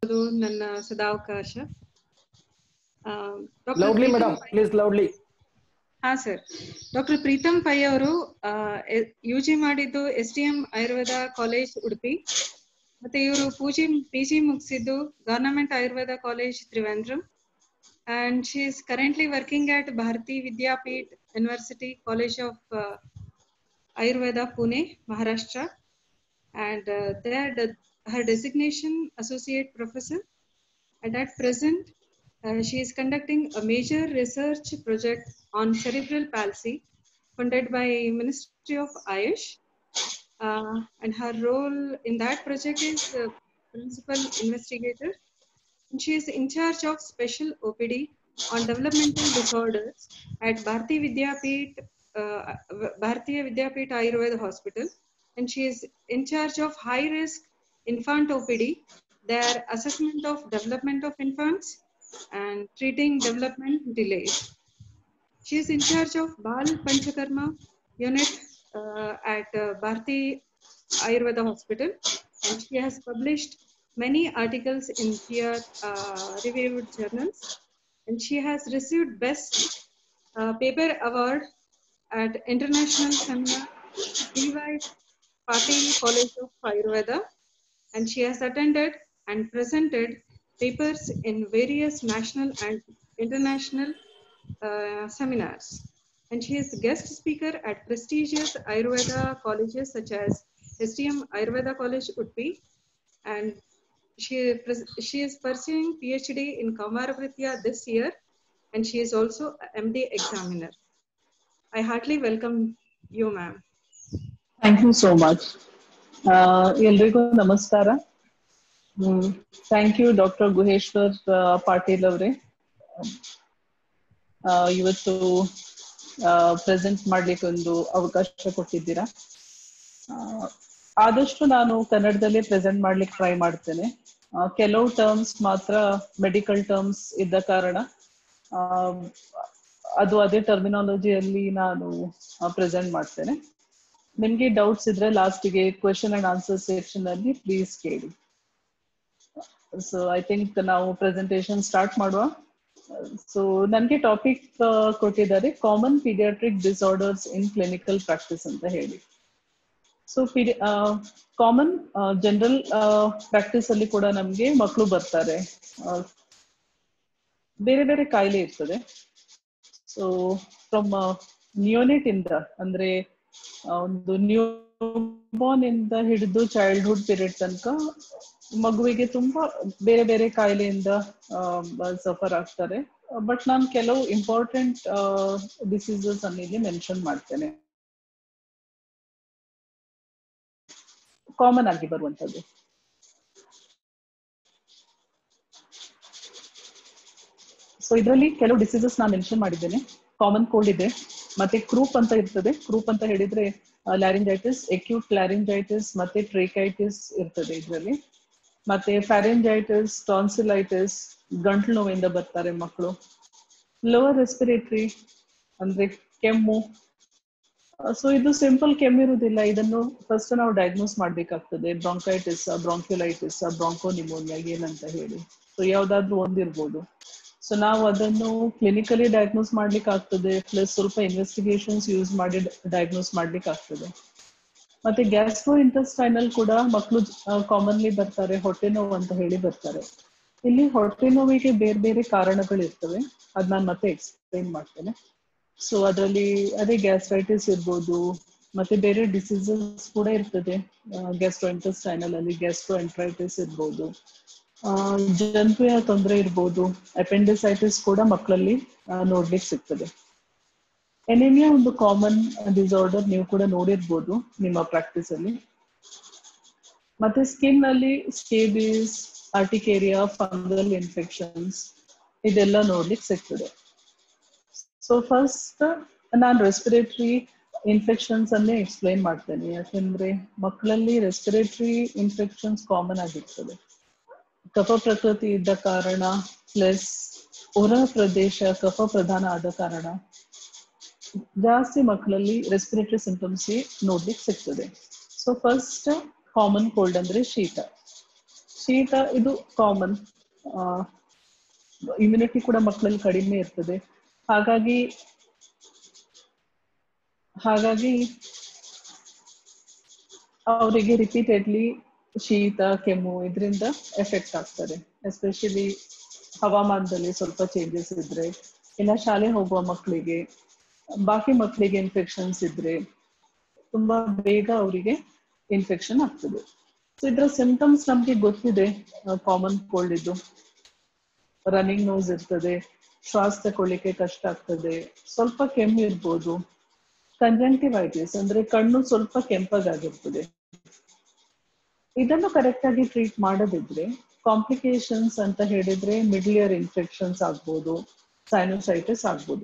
ಅದು ನನ್ನ ಸದಾವಕಾಶ ಆ, Dr. Loudly Preetam madam please loudly ಹಾ ಸರ್ ಡಾಕ್ಟರ್ ಪ್ರೀತಮ್ ಪೈ ಅವರು ಯು ಜಿ ಮಾಡಿದ್ದು S D M Ayurveda college Udupi ಮತ್ತೆ ಇವರು ಪೂಜಿ ಪಿ ಜಿ ಮುಗಿಸಿದ್ದು government Ayurveda college Trivandrum and she is currently working at Bharati Vidyapeeth university college of Ayurveda Pune, Maharashtra, and uh, there the, her designation associate professor. And at present, uh, she is conducting a major research project on cerebral palsy, funded by Ministry of Ayush. Uh, and her role in that project is uh, principal investigator. And she is in charge of special OPD on developmental disorders at Bharati Vidyapit, uh, Bharatiya Vidyapit Ayurveda Hospital. And she is in charge of high risk infant OPD, their assessment of development of infants and treating development delays. She is in charge of Bal Panchakarma unit uh, at uh, Bharati Ayurveda Hospital. And she has published many articles in peer uh, reviewed journals. And she has received Best uh, Paper Award at International Seminar DY Patil College of Ayurveda. And she has attended and presented papers in various national and international uh, seminars. And she is guest speaker at prestigious Ayurveda colleges such as STM Ayurveda College Udpi. And she, pres- she is pursuing PhD in Kaumaravritya this year. And she is also a MD examiner. I heartily welcome you, ma'am. Thank you so much ಎಲ್ರಿಗೂ ನಮಸ್ಕಾರ thank you doctor ಗುಹೇಶ್ವರ್ ಆ, ಪಾಟೀಲ್ ಅವರೇ ಆ, ಇವತ್ತು present ಮಾಡ್ಲಿಕ್ಕೆ ಒಂದು ಅವಕಾಶ ಕೊಟ್ಟಿದ್ದೀರಾ ಆ, ಆದಷ್ಟು ನಾನು ಕನ್ನಡದಲ್ಲೇ ಪ್ರೆಸೆಂಟ್ ಮಾಡ್ಲಿಕ್ಕೆ ಟ್ರೈ ಮಾಡ್ತೇನೆ ಆ, ಕೆಲವು ಟರ್ಮ್ಸ್ ಮಾತ್ರ ಮೆಡಿಕಲ್ ಟರ್ಮ್ಸ್ ಇದ್ದ ಕಾರಣ ಆ, ಅದು ಅದೇ ಟರ್ಮಿನಾಲಜಿಯಲ್ಲಿ ನಾನು ಪ್ರೆಸೆಂಟ್ ಮಾಡ್ತೇನೆ ನಿಮ್ಗೆ ಡೌಟ್ಸ್ ಇದ್ರೆ ಲಾಸ್ಟ್ಗೆ ಕ್ವೆಶನ್ ಅಂಡ್ ಆನ್ಸರ್ ಸೆಕ್ಷನ್ ಅಲ್ಲಿ ಪ್ಲೀಸ್ ಕೇಳಿ ಸೊ ಐ ಥಿಂಕ್ ನಾವು ಪ್ರೆಸೆಂಟೇಶನ್ ಸ್ಟಾರ್ಟ್ ಮಾಡುವ ಸೊ ನನಗೆ ಟಾಪಿಕ್ ಕೊಟ್ಟಿದ್ದಾರೆ common paediatric disorders in clinical practice ಅಂತ ಹೇಳಿ ಸೊ ಕಾಮನ್ ಜನರಲ್ ಪ್ರಾಕ್ಟೀಸ್ ಅಲ್ಲಿ ಕೂಡ ನಮ್ಗೆ ಮಕ್ಕಳು ಬರ್ತಾರೆ ಆ, ಬೇರೆ ಬೇರೆ ಕಾಯಿಲೆ ಇರ್ತದೆ ಸೊ ಫ್ರಮ್ ನಿಯೋನೆಟ್ ಇಂದ ಅಂದ್ರೆ ಆ, ಒಂದು ನ್ಯೂ ಬಾರ್ನ್ ಇಂದ ಹಿಡಿದು ಚೈಲ್ಡ್ಹುಡ್ ಪೀರಿಯಡ್ ತನಕ ಮಗುವಿಗೆ ತುಂಬಾ ಬೇರೆ ಬೇರೆ ಕಾಯಿಲೆಯಿಂದ ಸಫರ್ ಆಗ್ತಾರೆ ಬಟ್ ನಾನು ಕೆಲವು ಇಂಪಾರ್ಟೆಂಟ್ ಡಿಸೀಸಸ್ ಅನ್ನ ಇಲ್ಲಿ ಮೆನ್ಷನ್ ಮಾಡ್ತೇನೆ ಕಾಮನ್ ಆಗಿ ಬರುವಂತದ್ದು ಸೊ ಇದರಲ್ಲಿ ಕೆಲವು ಡಿಸೀಸಸ್ ನಾನು ಮೆನ್ಷನ್ ಮಾಡಿದ್ದೇನೆ ಕಾಮನ್ ಕೋಲ್ಡ್ ಇದೆ ಮತ್ತೆ ಕ್ರೂಪ್ ಅಂತ ಇರ್ತದೆ ಕ್ರೂಪ್ ಅಂತ ಹೇಳಿದ್ರೆ ಲ್ಯಾರಿಂಜೈಟಿಸ್ ಎಕ್ಯೂಟ್ ಲ್ಯಾರಿಂಜೈಟಿಸ್ ಮತ್ತೆ ಟ್ರೇಕೈಟಿಸ್ ಇರ್ತದೆ ಇದರಲ್ಲಿ ಮತ್ತೆ ಫ್ಯಾರೆಂಜೈಟಿಸ್ ಟಾನ್ಸಿಲೈಟಿಸ್ ಗಂಟ್ಲು ನೋವಿಂದ ಬರ್ತಾರೆ ಮಕ್ಕಳು ಲೋವರ್ ರೆಸ್ಪಿರೇಟರಿ ಅಂದ್ರೆ ಕೆಮ್ಮು ಸೊ ಇದು ಸಿಂಪಲ್ ಕೆಮ್ಮಿರುವುದಿಲ್ಲ ಇದನ್ನು ಫಸ್ಟ್ ನಾವು ಡಯಾಗ್ನೋಸ್ ಮಾಡ್ಬೇಕಾಗ್ತದೆ ಬ್ರಾಂಕೈಟಿಸ್ ಬ್ರಾಂಕ್ಯುಲೈಟಿಸ್ ಬ್ರಾಂಕೋ ನಿಮೋನಿಯಾ ಏನಂತ ಹೇಳಿ ಸೊ ಯಾವ್ದಾದ್ರು ಒಂದಿರ್ಬೋದು ಸೊ ನಾವು ಅದನ್ನು ಕ್ಲಿನಿಕಲಿ ಡಯಾಗ್ನೋಸ್ ಮಾಡ್ಲಿಕ್ಕೆ ಆಗ್ತದೆ ಪ್ಲಸ್ ಸ್ವಲ್ಪ ಇನ್ವೆಸ್ಟಿಗೇಷನ್ಸ್ ಯೂಸ್ ಮಾಡಿ ಡಯಾಗ್ನೋಸ್ ಮಾಡ್ಲಿಕ್ಕೆ ಆಗ್ತದೆ ಮತ್ತೆ ಗ್ಯಾಸ್ಟ್ರೋ ಇಂಟೆಸ್ಟೈನಲ್ ಕೂಡ ಮಕ್ಕಳು ಕಾಮನ್ಲಿ ಬರ್ತಾರೆ ಹೊಟ್ಟೆ ನೋವು ಅಂತ ಹೇಳಿ ಬರ್ತಾರೆ ಇಲ್ಲಿ ಹೊಟ್ಟೆ ನೋವಿಗೆ ಬೇರೆ ಬೇರೆ ಕಾರಣಗಳಿರ್ತವೆ ಅದ್ ನಾನು ಮತ್ತೆ ಎಕ್ಸ್ಪ್ಲೈನ್ ಮಾಡ್ತೇನೆ ಸೊ ಅದರಲ್ಲಿ ಅದೇ ಗ್ಯಾಸ್ಟ್ರೈಟಿಸ್ ಇರ್ಬೋದು ಮತ್ತೆ ಬೇರೆ ಡಿಸೀಸಸ್ ಕೂಡ ಇರ್ತದೆ ಗ್ಯಾಸ್ಟ್ರೋ ಇಂಟೆಸ್ಟೈನಲ್ ಅಲ್ಲಿ ಗ್ಯಾಸ್ಟ್ರೋ ಎಂಟ್ರೈಟಿಸ್ ಇರ್ಬೋದು ಆ, ಜಂತುವಿನ ತೊಂದರೆ ಇರ್ಬೋದು ಅಪೆಂಡಿಸೈಟಿಸ್ ಕೂಡ ಮಕ್ಕಳಲ್ಲಿ ಆ, ನೋಡ್ಲಿಕ್ಕೆ ಸಿಗ್ತದೆ ಎನಿಮಿಯಾ ಒಂದು ಕಾಮನ್ ಡಿಸಾರ್ಡರ್ ನೀವು ಕೂಡ ನೋಡಿರ್ಬೋದು ನಿಮ್ಮ ಪ್ರಾಕ್ಟೀಸ್ ಅಲ್ಲಿ ಮತ್ತೆ ಸ್ಕಿನ್ ಅಲ್ಲಿ ಸ್ಕೇಬಿಸ್ ಆರ್ಟಿಕೇರಿಯಾ ಫಂಗಲ್ ಇನ್ಫೆಕ್ಷನ್ಸ್ ಇದೆಲ್ಲ ನೋಡ್ಲಿಕ್ಕೆ ಸಿಗ್ತದೆ ಸೊ ಫಸ್ಟ್ ನಾನು ರೆಸ್ಪಿರೇಟರಿ ಇನ್ಫೆಕ್ಷನ್ಸ್ ಅನ್ನೇ ಎಕ್ಸ್ಪ್ಲೈನ್ ಮಾಡ್ತೇನೆ ಯಾಕೆಂದ್ರೆ ಮಕ್ಕಳಲ್ಲಿ ರೆಸ್ಪಿರೇಟರಿ ಇನ್ಫೆಕ್ಷನ್ಸ್ ಕಾಮನ್ ಆಗಿರ್ತದೆ ಕಫ ಪ್ರಕೃತಿ ಇದ್ದ ಕಾರಣ ಪ್ಲಸ್ ಹೊರ ಪ್ರದೇಶ ಕಫ ಪ್ರಧಾನ ಆದ ಕಾರಣ ಜಾಸ್ತಿ ಮಕ್ಕಳಲ್ಲಿ ರೆಸ್ಪಿರೇಟರಿ ಸಿಂಟಮ್ಸ್ ನೋಡ್ಲಿಕ್ಕೆ ಸಿಗ್ತದೆ ಸೊ ಫಸ್ಟ್ ಕಾಮನ್ ಕೋಲ್ಡ್ ಅಂದ್ರೆ ಶೀತ ಶೀತ ಇದು ಕಾಮನ್ ಇಮ್ಯುನಿಟಿ ಕೂಡ ಮಕ್ಕಳಲ್ಲಿ ಕಡಿಮೆ ಇರ್ತದೆ ಹಾಗಾಗಿ ಹಾಗಾಗಿ ಅವರಿಗೆ ರಿಪೀಟೆಡ್ಲಿ ಶೀತ ಕೆಮ್ಮು ಇದರಿಂದ ಎಫೆಕ್ಟ್ ಆಗ್ತದೆ ಎಸ್ಪೆಷಲಿ ಹವಾಮಾನದಲ್ಲಿ ಸ್ವಲ್ಪ ಚೇಂಜಸ್ ಇದ್ರೆ ಇಲ್ಲ ಶಾಲೆ ಹೋಗುವ ಮಕ್ಕಳಿಗೆ ಬಾಕಿ ಮಕ್ಕಳಿಗೆ ಇನ್ಫೆಕ್ಷನ್ಸ್ ಇದ್ರೆ ತುಂಬಾ ಬೇಗ ಅವರಿಗೆ ಇನ್ಫೆಕ್ಷನ್ ಆಗ್ತದೆ ಸೊ ಇದ್ರ ಸಿಂಟಮ್ಸ್ ನಮ್ಗೆ ಗೊತ್ತಿದೆ ಕಾಮನ್ ಕೋಲ್ಡ್ ಇದು ರನ್ನಿಂಗ್ ನೋಸ್ ಇರ್ತದೆ ಶ್ವಾಸ ತಕೊಳ್ಳಿಕ್ಕೆ ಕಷ್ಟ ಆಗ್ತದೆ ಸ್ವಲ್ಪ ಕೆಮ್ಮು ಇರ್ಬೋದು ಕಂಜಂಕ್ಟಿವೈಟಿಸ್ ಅಂದ್ರೆ ಕಣ್ಣು ಸ್ವಲ್ಪ ಕೆಂಪಗಾಗಿರ್ತದೆ ಇದನ್ನು ಕರೆಕ್ಟ್ ಆಗಿ ಟ್ರೀಟ್ ಮಾಡದಿದ್ರೆ ಕಾಂಪ್ಲಿಕೇಶನ್ಸ್ ಅಂತ ಹೇಳಿದ್ರೆ ಮಿಡ್ಲ್ ಇಯರ್ ಇನ್ಫೆಕ್ಷನ್ಸ್ ಆಗ್ಬೋದು ಸೈನೋಸೈಟಿಸ್ ಆಗ್ಬೋದು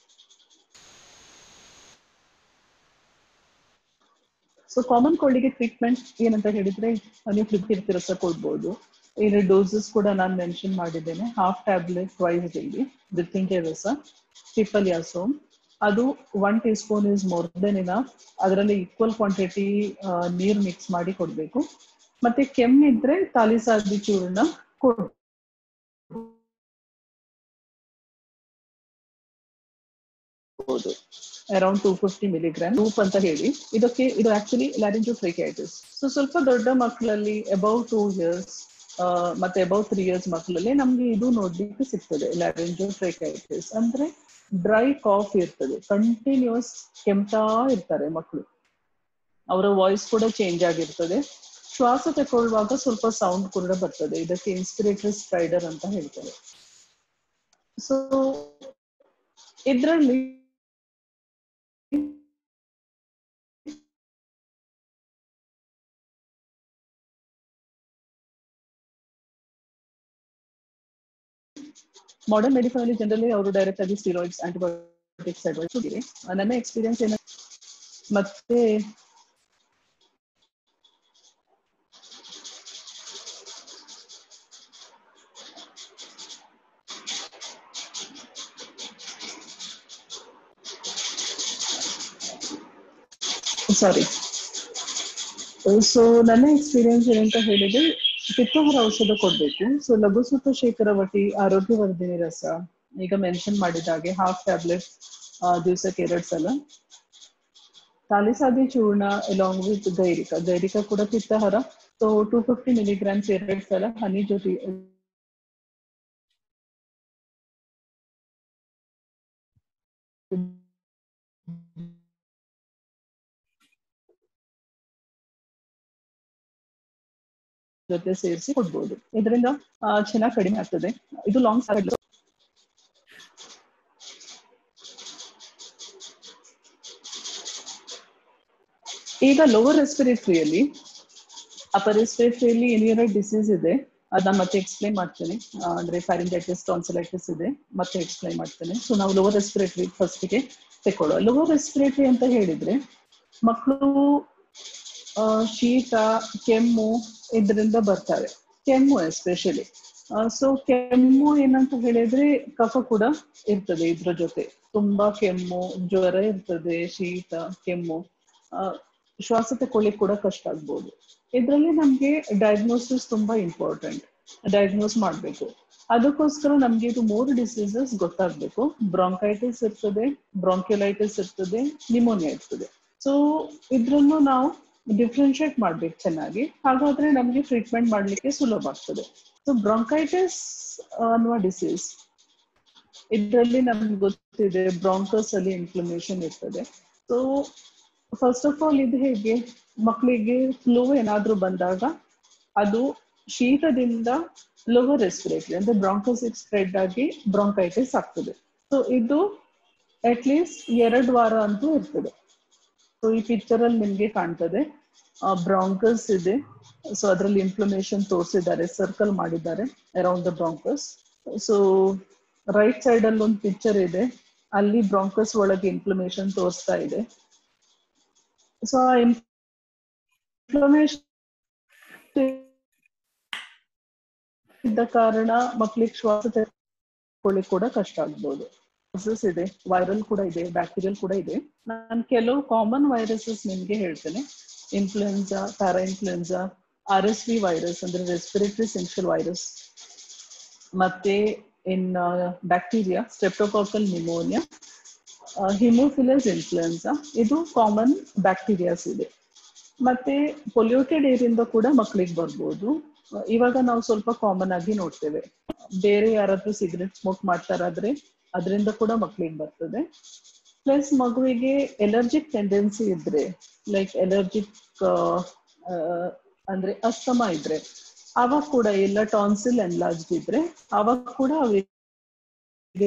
ಸೊ ಕಾಮನ್ ಕೋಲ್ಡಿಗೆ ಟ್ರೀಟ್ಮೆಂಟ್ ಏನಂತ ಹೇಳಿದ್ರೆ ನೀವು ಫ್ಲಿಪ್ಕಿರ್ತಿ ರಸ ಕೊಡ್ಬೋದು ಇದ್ರ ಡೋಸಸ್ ಕೂಡ ನಾನು ಮೆನ್ಷನ್ ಮಾಡಿದ್ದೇನೆ ಹಾಫ್ ಟ್ಯಾಬ್ಲೆಟ್ ಟ್ವೈಸ್ ಡೈಲಿ ದಿತ್ತಿಂಗೆ ರಸ ಟಿಪಲಿಯಾಸೋಮ್ ಅದು one teaspoon is more than enough ಅದರಲ್ಲಿ ಈಕ್ವಲ್ ಕ್ವಾಂಟಿಟಿ ನೀರು ಮಿಕ್ಸ್ ಮಾಡಿ ಕೊಡಬೇಕು ಮತ್ತೆ ಕೆಮ್ಮಿದ್ರೆ ತಾಲಿಸಾದಿ ಚೂರ್ಣ ಕೊಡ್ ಅರೌಂಡ್ ಟೂ ಫಿಫ್ಟಿ ಮಿಲಿಗ್ರಾಮ್ ರೂಪ್ ಅಂತ ಹೇಳಿ ಇದಕ್ಕೆ ಇದು ಆಕ್ಚುಲಿ ಲ್ಯಾರಿಂಜೋಟ್ರೈಕೈಟಿಸ್ ಸೊ ಸ್ವಲ್ಪ ದೊಡ್ಡ ಮಕ್ಕಳಲ್ಲಿ ಅಬೌವ್ ಟೂ ಇಯರ್ಸ್ ಮತ್ತೆ ಅಬೌವ್ ತ್ರೀ ಇಯರ್ಸ್ ಮಕ್ಕಳಲ್ಲಿ ನಮ್ಗೆ ಇದು ನೋಡ್ಲಿಕ್ಕೆ ಸಿಗ್ತದೆ ಲ್ಯಾರಿಂಜೋಟ್ರೈಕೈಟಿಸ್ ಅಂದ್ರೆ ಡ್ರೈ ಕಾಫ್ ಇರ್ತದೆ ಕಂಟಿನ್ಯೂಸ್ ಕೆಮ್ತಾ ಇರ್ತಾರೆ ಮಕ್ಕಳು ಅವರ ವಾಯ್ಸ್ ಕೂಡ ಚೇಂಜ್ ಆಗಿರ್ತದೆ ಶ್ವಾಸ ತಗೊಳ್ಳುವಾಗ ಸ್ವಲ್ಪ ಸೌಂಡ್ ಕೂಡ ಬರ್ತದೆ ಇದಕ್ಕೆ ಇನ್ಸ್ಪಿರೇಟರಿ ಸ್ಪ್ರೈಡರ್ ಅಂತ ಹೇಳ್ತಾರೆ ಸೊ ಇದರಲ್ಲಿ ಮಾಡರ್ನ್ ಮೆಡಿಕಲ್ ಅಲ್ಲಿ ಜನರಲಿ ಅವರು ಡೈರೆಕ್ಟ್ ಆಗಿ ಸ್ಟೀರಾಯ್ಡ್ಸ್ ಆಂಟಿಬಯೋಟಿಕ್ಸ್ ಅಡ್ವೈಸ್ ಹೋಗಿದೆ ನನ್ನ ಎಕ್ಸ್ಪೀರಿಯನ್ಸ್ ಏನ ಮತ್ತೆ ಸಾರಿ ಸೊ ನನ್ನ ಎಕ್ಸ್ಪೀರಿಯನ್ಸ್ ಏನಂತ ಹೇಳಿದ್ರೆ ಪಿತ್ತೋಹರ ಔಷಧ ಕೊಡ್ಬೇಕು ಸೊ ಲಘುಸೂತ ಶೇಖರವಟಿ ಆರೋಗ್ಯವರ್ಧಿನಿ ರಸ ಈಗ ಮೆನ್ಷನ್ ಮಾಡಿದಾಗೆ ಹಾಫ್ ಟ್ಯಾಬ್ಲೆಟ್ ದಿವಸಕ್ಕೆ ಎರಡ್ ಸಲ ತಾಲಿಸಾದಿ ಚೂರ್ಣ ಅಲಾಂಗ್ ವಿತ್ ಗೈರಿಕ ಗೈರಿಕ ಕೂಡ ಪಿತ್ತಹರ ಸೊ ಟೂ ಫಿಫ್ಟಿ ಮಿಲಿಗ್ರಾಮ್ಸ್ ಎರಡ್ ಸಲ ಹನಿ ಜೊತೆ ಜೊತೆ ಸೇರಿಸಿ ಕೊಡ್ಬೋದು ಇದರಿಂದ ಚೆನ್ನಾಗಿ ಕಡಿಮೆ ಆಗ್ತದೆ ಇದು ಲಾಂಗ್ ಸ್ಯಾಲಡ್ ಈಗ ಲೋವರ್ ರೆಸ್ಪಿರೇಟರಿಯಲ್ಲಿ ಅಪರ್ ರೆಸ್ಪಿರೇಟರಿಯಲ್ಲಿ ಏನಿರೋ ಡಿಸೀಸ್ ಇದೆ ಅದನ್ನ ಮತ್ತೆ ಎಕ್ಸ್ಪ್ಲೈನ್ ಮಾಡ್ತೇನೆ ಅಂದ್ರೆ ಫ್ಯಾರಿಂಜೈಟಿಸ್ ಟಾನ್ಸಿಲೈಟಿಸ್ ಇದೆ ಮತ್ತೆ ಎಕ್ಸ್ಪ್ಲೈನ್ ಮಾಡ್ತೇನೆ ಸೊ ನಾವು ಲೋವರ್ ರೆಸ್ಪಿರೇಟರಿ ಫಸ್ಟ್ಗೆ ತೆಕೊಳ್ಳುವ ಲೋವರ್ ರೆಸ್ಪಿರೇಟರಿ ಅಂತ ಹೇಳಿದ್ರೆ ಮಕ್ಕಳು ಶೀತ ಕೆಮ್ಮು ಇದರಿಂದ ಬರ್ತಾರೆ ಕೆಮ್ಮು ಎಸ್ಪೆಷಲಿ ಸೊ ಕೆಮ್ಮು ಏನಂತ ಹೇಳಿದ್ರೆ ಕಫ ಕೂಡ ಇರ್ತದೆ ಇದ್ರ ಜೊತೆ ತುಂಬಾ ಕೆಮ್ಮು ಜ್ವರ ಇರ್ತದೆ ಶೀತ ಕೆಮ್ಮು ಶ್ವಾಸ ತಕೊಳ್ಳಿಕ್ ಕೂಡ ಕಷ್ಟ ಆಗ್ಬೋದು ಇದರಲ್ಲಿ ನಮ್ಗೆ ಡಯಾಗ್ನೋಸಿಸ್ ತುಂಬಾ ಇಂಪಾರ್ಟೆಂಟ್ ಡಯಾಗ್ನೋಸ್ ಮಾಡ್ಬೇಕು ಅದಕ್ಕೋಸ್ಕರ ನಮ್ಗೆ ಇದು ಮೂರು ಡಿಸೀಸಸ್ ಗೊತ್ತಾಗ್ಬೇಕು ಬ್ರಾಂಕೈಟಿಸ್ ಇರ್ತದೆ ಬ್ರಾಂಕ್ಯುಲೈಟಿಸ್ ಇರ್ತದೆ ನಿಮೋನಿಯಾ ಇರ್ತದೆ ಸೊ ಇದ್ರನ್ನು ನಾವು ಡಿಫ್ರೆನ್ಶಿಯೇಟ್ ಮಾಡ್ಬೇಕು ಚೆನ್ನಾಗಿ ಹಾಗಾದ್ರೆ ನಮ್ಗೆ ಟ್ರೀಟ್ಮೆಂಟ್ ಮಾಡ್ಲಿಕ್ಕೆ ಸುಲಭ ಆಗ್ತದೆ ಸೊ ಬ್ರಾಂಕೈಟಿಸ್ ಅನ್ನುವ ಡಿಸೀಸ್ ಇದರಲ್ಲಿ ನಮ್ಗೆ ಗೊತ್ತಿದೆ ಬ್ರಾಂಕಸ್ ಅಲ್ಲಿ ಇನ್ಫ್ಲಮೇಷನ್ ಇರ್ತದೆ ಸೊ ಫಸ್ಟ್ ಆಫ್ ಆಲ್ ಇದು ಹೇಗೆ ಮಕ್ಕಳಿಗೆ ಫ್ಲೂ ಏನಾದ್ರೂ ಬಂದಾಗ ಅದು ಶೀತದಿಂದ ಲೋವರ್ ರೆಸ್ಪಿರೇಟರಿ ಅಂದ್ರೆ ಬ್ರಾಂಕೋಸಿಕ್ ಸ್ಪ್ರೆಡ್ ಆಗಿ ಬ್ರಾಂಕೈಟಿಸ್ ಆಗ್ತದೆ ಸೊ ಇದು ಅಟ್ ಲೀಸ್ಟ್ ಎರಡು ವಾರ ಅಂತೂ ಇರ್ತದೆ ಸೊ ಈ ಪಿಕ್ಚರ್ ಅಲ್ಲಿ ನಿಮ್ಗೆ ಕಾಣ್ತದೆ ಬ್ರಾಂಕಸ್ ಇದೆ ಸೊ ಅದರಲ್ಲಿ ಇನ್ಫ್ಲಮೇಷನ್ ತೋರಿಸಿದ್ದಾರೆ ಸರ್ಕಲ್ ಮಾಡಿದ್ದಾರೆ around the bronchus so right side ಅಲ್ಲಿ ಒಂದು ಪಿಕ್ಚರ್ ಇದೆ ಅಲ್ಲಿ ಬ್ರಾಂಕಸ್ ಒಳಗೆ ಇನ್ಫ್ಲಮೇಷನ್ ತೋರಿಸ್ತಾ ಇದೆ ಸೊ ಆ ಇನ್ಫ್ಲಮೇಷನ್ ಇದ್ದ ಕಾರಣ ಮಕ್ಳಿಗೆ ಶ್ವಾಸ ತಗೊಳ್ಳಿಕ್ ಕೂಡ ಕಷ್ಟ ಆಗ್ಬೋದು ವೈರಸಸ್ ಇದೆ ವೈರಲ್ ಕೂಡ ಇದೆ ಬ್ಯಾಕ್ಟೀರಿಯಲ್ ಕೂಡ ಇದೆ ನಾನು ಕೆಲವು ಕಾಮನ್ ವೈರಸಸ್ ನಿಮ್ಗೆ ಹೇಳ್ತೇನೆ influenza parainfluenza R S V virus ಅಂದ್ರೆ ರೆಸ್ಪಿರೇಟರಿ ಸೆನ್ಷಿಯಲ್ ವೈರಸ್ ಮತ್ತೆ in bacteria streptococcal pneumonia haemophilus influenza ಇದು ಕಾಮನ್ ಬ್ಯಾಕ್ಟೀರಿಯಾಸ್ ಇದೆ ಮತ್ತೆ ಪೊಲ್ಯೂಟೆಡ್ ಏರಿಂದ ಕೂಡ ಮಕ್ಕಳಿಗೆ ಬರ್ಬೋದು ಇವಾಗ ನಾವು ಸ್ವಲ್ಪ ಕಾಮನ್ ಆಗಿ ನೋಡ್ತೇವೆ ಬೇರೆ ಯಾರಾದ್ರೂ ಸಿಗರೆಟ್ ಸ್ಮೋಕ್ ಮಾಡ್ತಾರಾದ್ರೆ ಅದರಿಂದ ಕೂಡ ಮಕ್ಕಳಿಗೆ ಬರ್ತದೆ ಪ್ಲಸ್ ಮಗುವಿಗೆ ಎಲರ್ಜಿಕ್ ಟೆಂಡೆನ್ಸಿ ಇದ್ರೆ ಲೈಕ್ ಎಲರ್ಜಿಕ್ ಅಂದ್ರೆ ಅಸ್ತಮ ಇದ್ರೆ ಅವಾಗ ಕೂಡ ಎಲ್ಲ ಟಾನ್ಸಿಲ್ ಎನ್ಲಾರ್ಜ್ ಇದ್ರೆ ಅವಾಗ ಕೂಡ ಅವರಿಗೆ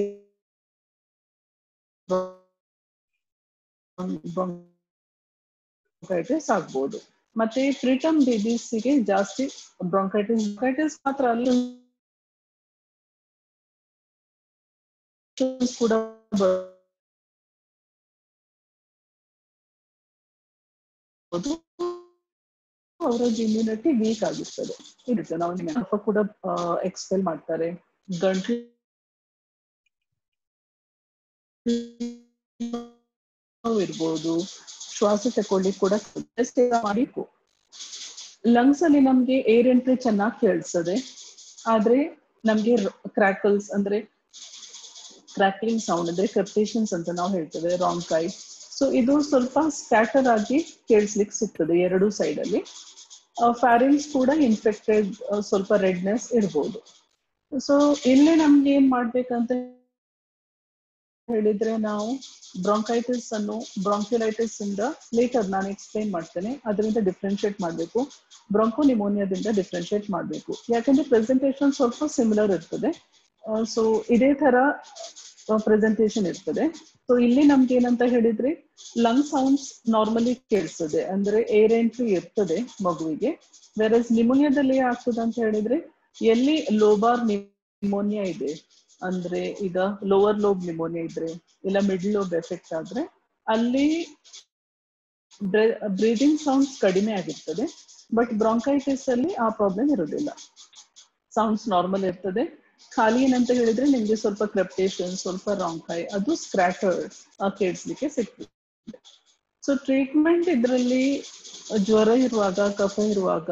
ಬ್ರಾಂಕೈಟಿಸ್ ಆಗ್ಬೋದು ಮತ್ತೆ ಪ್ರಿಟಮ್ ಬೇಬೀಸ್ಗೆ ಜಾಸ್ತಿ ಬ್ರಾಂಕೈಟಿಸ್ ಬ್ರಾಂಕೈಟಿಸ್ ಮಾತ್ರ ಅಲ್ಲ ಕೂಡ ಅವರ ಇಮ್ಯುನಿಟಿ ವೀಕ್ ಆಗಿರ್ತದೆ ಇರುತ್ತೆ ನಾವು ಕೂಡ ಎಕ್ಸ್ಪೆಲ್ ಮಾಡ್ತಾರೆ ಗಂಟ್ಲು ಇರ್ಬೋದು ಶ್ವಾಸ ತಕೊಳ್ಳಿಕ್ ಕೂಡ ಮಾಡಬೇಕು ಲಂಗ್ಸ್ ಅಲ್ಲಿ ನಮ್ಗೆ ಏರ್ ಎಂಟ್ರಿ ಚೆನ್ನಾಗಿ ಕೇಳಿಸ್ತದೆ ಆದ್ರೆ ನಮ್ಗೆ ಕ್ರಾಕಲ್ಸ್ ಅಂದ್ರೆ ಕ್ರಾಕ್ಲಿಂಗ್ ಸೌಂಡ್ ಅಂದ್ರೆ ಕ್ರಪ್ಟೇಷನ್ಸ್ ಅಂತ ನಾವು ಹೇಳ್ತೇವೆ ರಾಂಗ್ ಕೈ ಸೊ ಇದು ಸ್ವಲ್ಪ ಸ್ಕ್ಯಾಟರ್ ಆಗಿ ಕೇಳಿಸ್ಲಿಕ್ಕೆ ಸಿಗ್ತದೆ ಎರಡು ಸೈಡ್ ಅಲ್ಲಿ ಫ್ಯಾರಿಂಗ್ಸ್ ಕೂಡ ಇನ್ಫೆಕ್ಟೆಡ್ ಸ್ವಲ್ಪ ರೆಡ್ನೆಸ್ ಇರ್ಬೋದು ಸೊ ಇಲ್ಲೇ ನಮ್ಗೆ ಏನ್ ಮಾಡ್ಬೇಕಂತ ಹೇಳಿದ್ರೆ ನಾವು ಬ್ರಾಂಕೈಟಿಸ್ ಅನ್ನು ಬ್ರಾಂಕ್ಯುಲೈಟಿಸ್ ಇಂದ ಲೇಟರ್ ನಾನು ಎಕ್ಸ್ಪ್ಲೈನ್ ಮಾಡ್ತೇನೆ ಅದರಿಂದ ಡಿಫ್ರೆನ್ಶಿಯೇಟ್ ಮಾಡಬೇಕು ಬ್ರಾಂಕೋ ನಿಮೋನಿಯಾದಿಂದ ಡಿಫ್ರೆನ್ಶಿಯೇಟ್ ಮಾಡಬೇಕು ಯಾಕಂದ್ರೆ ಪ್ರೆಸೆಂಟೇಶನ್ ಸ್ವಲ್ಪ ಸಿಮಿಲರ್ ಇರ್ತದೆ ಸೊ ಇದೇ ತರ ಪ್ರೆಸೆಂಟೇಶನ್ ಇರ್ತದೆ ಸೊ ಇಲ್ಲಿ ನಮ್ಗೆ ಏನಂತ ಹೇಳಿದ್ರೆ ಲಂಗ್ ಸೌಂಡ್ಸ್ ನಾರ್ಮಲಿ ಕೇಳಿಸ್ತದೆ ಅಂದ್ರೆ ಏರ್ ಎಂಟ್ರಿ ಇರ್ತದೆ ಮಗುವಿಗೆ ವೆರಸ್ ನಿಮೋನಿಯಾದಲ್ಲಿ ಆಗ್ತದೆ ಅಂತ ಹೇಳಿದ್ರೆ ಎಲ್ಲಿ ಲೋಬಾರ್ ನಿಮೋನಿಯಾ ಇದೆ ಅಂದ್ರೆ ಈಗ ಲೋವರ್ ಲೋಬ್ ನಿಮೋನಿಯಾ ಇದ್ರೆ ಇಲ್ಲ ಮಿಡ್ಲ್ ಲೋಬ್ ಎಫೆಕ್ಟ್ ಆದ್ರೆ ಅಲ್ಲಿ ಬ್ರೀದಿಂಗ್ ಸೌಂಡ್ಸ್ ಕಡಿಮೆ ಆಗಿರ್ತದೆ ಬಟ್ ಬ್ರಾಂಕೈಟಿಸ್ ಅಲ್ಲಿ ಆ ಪ್ರಾಬ್ಲಮ್ ಇರೋದಿಲ್ಲ ಸೌಂಡ್ಸ್ ನಾರ್ಮಲ್ ಇರ್ತದೆ ಖಾಲಿ ಏನಂತ ಹೇಳಿದ್ರೆ ನಿಮ್ಗೆ ಸ್ವಲ್ಪ ಕ್ರೆಪ್ಟೇಷನ್ ಸ್ವಲ್ಪ ರಾಂಕೈ ಅದು ಸ್ಕ್ರಾಟರ್ಡ್ ಕೇಳಿಸ್ಲಿಕ್ಕೆ ಸಿಗ್ತದೆ ಸೊ ಟ್ರೀಟ್ಮೆಂಟ್ ಇದರಲ್ಲಿ ಜ್ವರ ಇರುವಾಗ ಕಫ ಇರುವಾಗ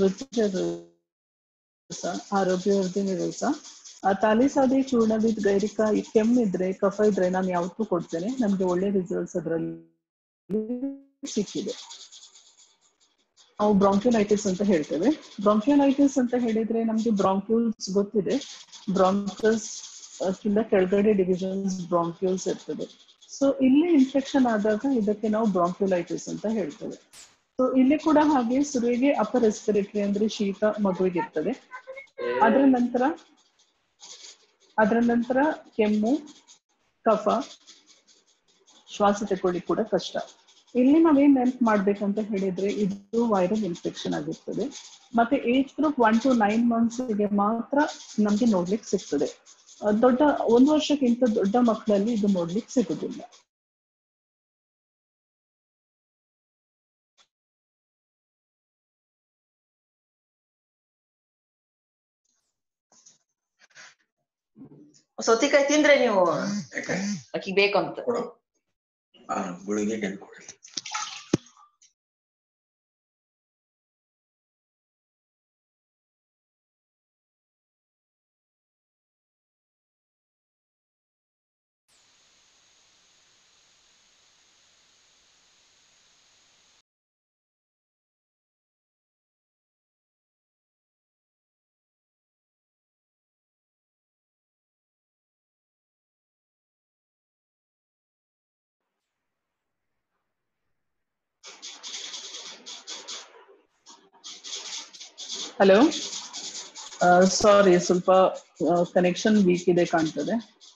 ಆರೋಗ್ಯವರ್ಧನೆ ರಸ ತಾಲಿಸಾದಿ ಚೂರ್ಣವಿದ್ ಗೈರಿಕ ಕೆಮ್ಮಿದ್ರೆ ಕಫ ಇದ್ರೆ ನಾನು ಯಾವತ್ತೂ ಕೊಡ್ತೇನೆ ನಮ್ಗೆ ಒಳ್ಳೆ ರಿಸಲ್ಟ್ಸ್ ಅದರಲ್ಲಿ ಸಿಕ್ಕಿದೆ ನಾವು ಬ್ರಾಂಕ್ಯುಲೈಟಿಸ್ ಅಂತ ಹೇಳ್ತೇವೆ ಬ್ರಾಂಕ್ಯುಲೈಟಿಸ್ ಅಂತ ಹೇಳಿದ್ರೆ ನಮ್ಗೆ ಬ್ರಾಂಕ್ಯೂಲ್ಸ್ ಗೊತ್ತಿದೆ ಬ್ರಾಂಕಸ್ ಕಿಂತ ಕೆಳಗಡೆ ಡಿವಿಷನ್ಸ್ ಬ್ರಾಂಕ್ಯೂಲ್ಸ್ ಇರ್ತದೆ ಸೊ ಇಲ್ಲಿ ಇನ್ಫೆಕ್ಷನ್ ಆದಾಗ ಇದಕ್ಕೆ ನಾವು ಬ್ರಾಂಕ್ಯುಲೈಟಿಸ್ ಅಂತ ಹೇಳ್ತೇವೆ ಸೊ ಇಲ್ಲಿ ಕೂಡ ಹಾಗೆ ಶುರುವಿಗೆ ಅಪರ್ ರೆಸ್ಪಿರೇಟರಿ ಅಂದ್ರೆ ಶೀತ ಮಗುವಿಗೆ ಇರ್ತದೆ ಅದರ ನಂತರ ಅದರ ನಂತರ ಕೆಮ್ಮು ಕಫ ಶ್ವಾಸ ತಕೊಳ್ಳಿ ಕೂಡ ಕಷ್ಟ ಇಲ್ಲಿ ನಾವೇನ್ ನೆನ್ಪ್ ಮಾಡ್ಬೇಕಂತ ಹೇಳಿದ್ರೆ ಇದು ವೈರಲ್ ಇನ್ಫೆಕ್ಷನ್ ಆಗಿರ್ತದೆ ಮತ್ತೆ age group one to nine months ಗೆ ಮಾತ್ರ ನಮ್ಗೆ ನೋಡ್ಲಿಕ್ಕೆ ಸಿಗ್ತದೆ ದೊಡ್ಡ ಒಂದು ವರ್ಷಕ್ಕಿಂತ ದೊಡ್ಡ ಮಕ್ಕಳಲ್ಲಿ ಇದು ನೋಡ್ಲಿಕ್ಕೆ ಸಿಗುದಿಲ್ಲ ಸೌತಿಕಾಯಿ ತಿಂದ್ರೆ ನೀವು ಅಕ್ಕಿ ಬೇಕಂತ ಕೊಡು ಆ ಗುಳಿಗೆ ತಂದು ಕೊಡಿ ಹಲೋ ಸಾರಿ ಸ್ವಲ್ಪ ಕನೆಕ್ಷನ್ ವೀಕ್ ಇದೆ ಕಾಣ್ತದೆ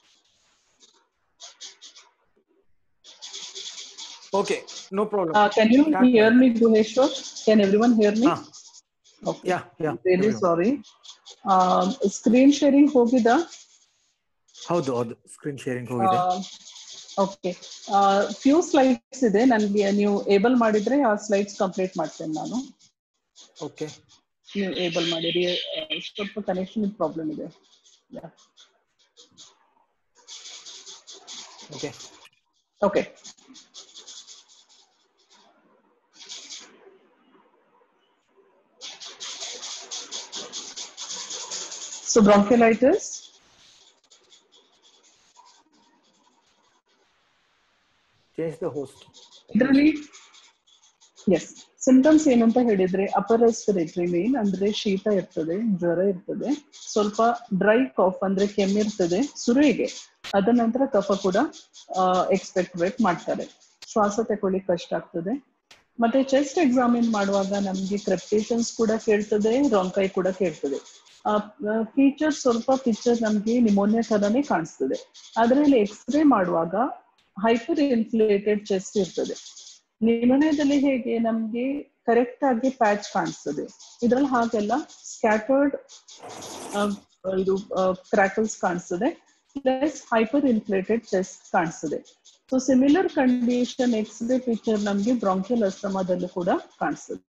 Okay, no problem. Can you Start hear me Guheshwar can everyone hear me Ah, yeah, yeah. Really no, no. Sorry screen sharing ಹೋಗಿದಾ ಹೌದು ಹೌದು ಸ್ಕ್ರೀನ್ ಶೇರಿಂಗ್ ಹೋಗಿದೆ ಓಕೆ ಫ್ಯೂ ಸ್ಲೈಡ್ಸ್ ಇದೆ ನನಗೆ ನೀವು ಏಬಲ್ ಮಾಡಿದ್ರೆ ಆ ಸ್ಲೈಡ್ಸ್ ಕಂಪ್ಲೀಟ್ ಮಾಡ್ತೇನೆ ನಾನು ಓಕೆ ನೀವು ಏಬಲ್ ಮಾಡಿರಿ ಆ, ಸ್ವಲ್ಪ ಕನೆಕ್ಷನ್ ಪ್ರಾಬ್ಲಮ್ ಇದೆ okay okay So bronchiolitis, Change the host. ಇದರಲ್ಲಿ ಎಸ್ ಸಿಂಟಮ್ಸ್ ಏನಂತ ಹೇಳಿದ್ರೆ ಅಪರ್ ರೆಸ್ಪಿರೇಟರಿ ಮೇನ್ ಅಂದ್ರೆ ಶೀತ ಇರ್ತದೆ ಜ್ವರ ಇರ್ತದೆ ಸ್ವಲ್ಪ ಡ್ರೈ ಕಾಫ್ ಅಂದ್ರೆ ಕೆಮ್ಮಿರ್ತದೆ ಸುರುವಿಗೆ ಅದ ನಂತರ ಕಫ ಕೂಡ ಎಕ್ಸ್ಪೆಕ್ಟ್ ಮಾಡ್ತಾರೆ ಶ್ವಾಸ ತಗೊಳ್ಳಿಕ್ ಕಷ್ಟ ಆಗ್ತದೆ ಮತ್ತೆ ಚೆಸ್ಟ್ ಎಕ್ಸಾಮಿನ್ ಮಾಡುವಾಗ ನಮ್ಗೆ ಕ್ರೆಪ್ಟೇಷನ್ಸ್ ಕೂಡ ಕೇಳ್ತದೆ ರೋಂಕೈ ಕೂಡ ಕೇಳ್ತದೆ ಫೀಚರ್ ಸ್ವಲ್ಪ ಪಿಕ್ಚರ್ ನಮ್ಗೆ ನಿಮೋನಿಯಾ ತರನೇ ಕಾಣಿಸ್ತದೆ ಅದ್ರಲ್ಲಿ ಎಕ್ಸ್ರೇ ಮಾಡುವಾಗ ಹೈಪರ್ ಇನ್ಫ್ಲೇಟೆಡ್ ಚೆಸ್ಟ್ ಇರ್ತದೆ ನಿಮೋನಿಯಾದಲ್ಲಿ ಹೇಗೆ ನಮ್ಗೆ ಕರೆಕ್ಟ್ ಆಗಿ ಪ್ಯಾಚ್ ಕಾಣಿಸ್ತದೆ ಇದ್ರಲ್ಲಿ ಹಾಗೆಲ್ಲ ಸ್ಕ್ಯಾಟರ್ಡ್ ಇದು ಕ್ರಾಕಲ್ಸ್ ಕಾಣಿಸ್ತದೆ ಪ್ಲಸ್ ಹೈಪರ್ ಇನ್ಫ್ಲೇಟೆಡ್ ಚೆಸ್ಟ್ ಕಾಣಿಸ್ತದೆ so similar condition X-ray picture ನಮ್ಗೆ ಬ್ರಾಂಕಿಯಲ್ ಅಸ್ತಮಾದಲ್ಲೂ ಕೂಡ ಕಾಣಿಸ್ತದೆ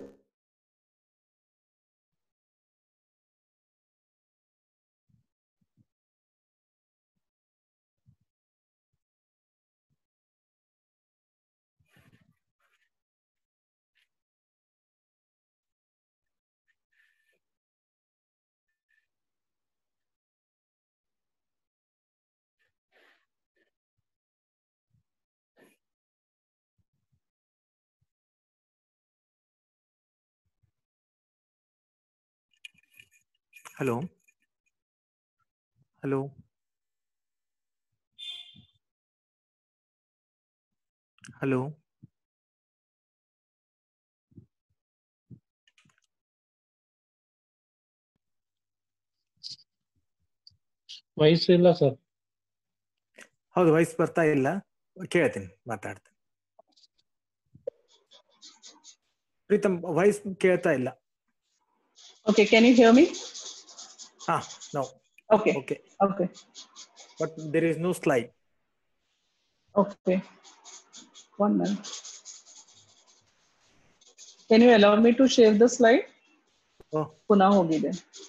Hello. Hello. Hello. ವಯಸ್ಸಿಲ್ಲ ಸರ್ ಹೌದು ವಾಯ್ಸ್ ಬರ್ತಾ ಇಲ್ಲ ಕೇಳ್ತೀನಿ ಮಾತಾಡ್ತೀನಿ ಪ್ರೀತಮ್ ವಾಯ್ಸ್ ಕೇಳ್ತಾ ಇಲ್ಲ okay can you hear me ಹಾ no okay okay okay but there is no slide Okay. One minute. Can you allow me to share the slide? Oh ಪುನಃ ಹೋಗಿದೆ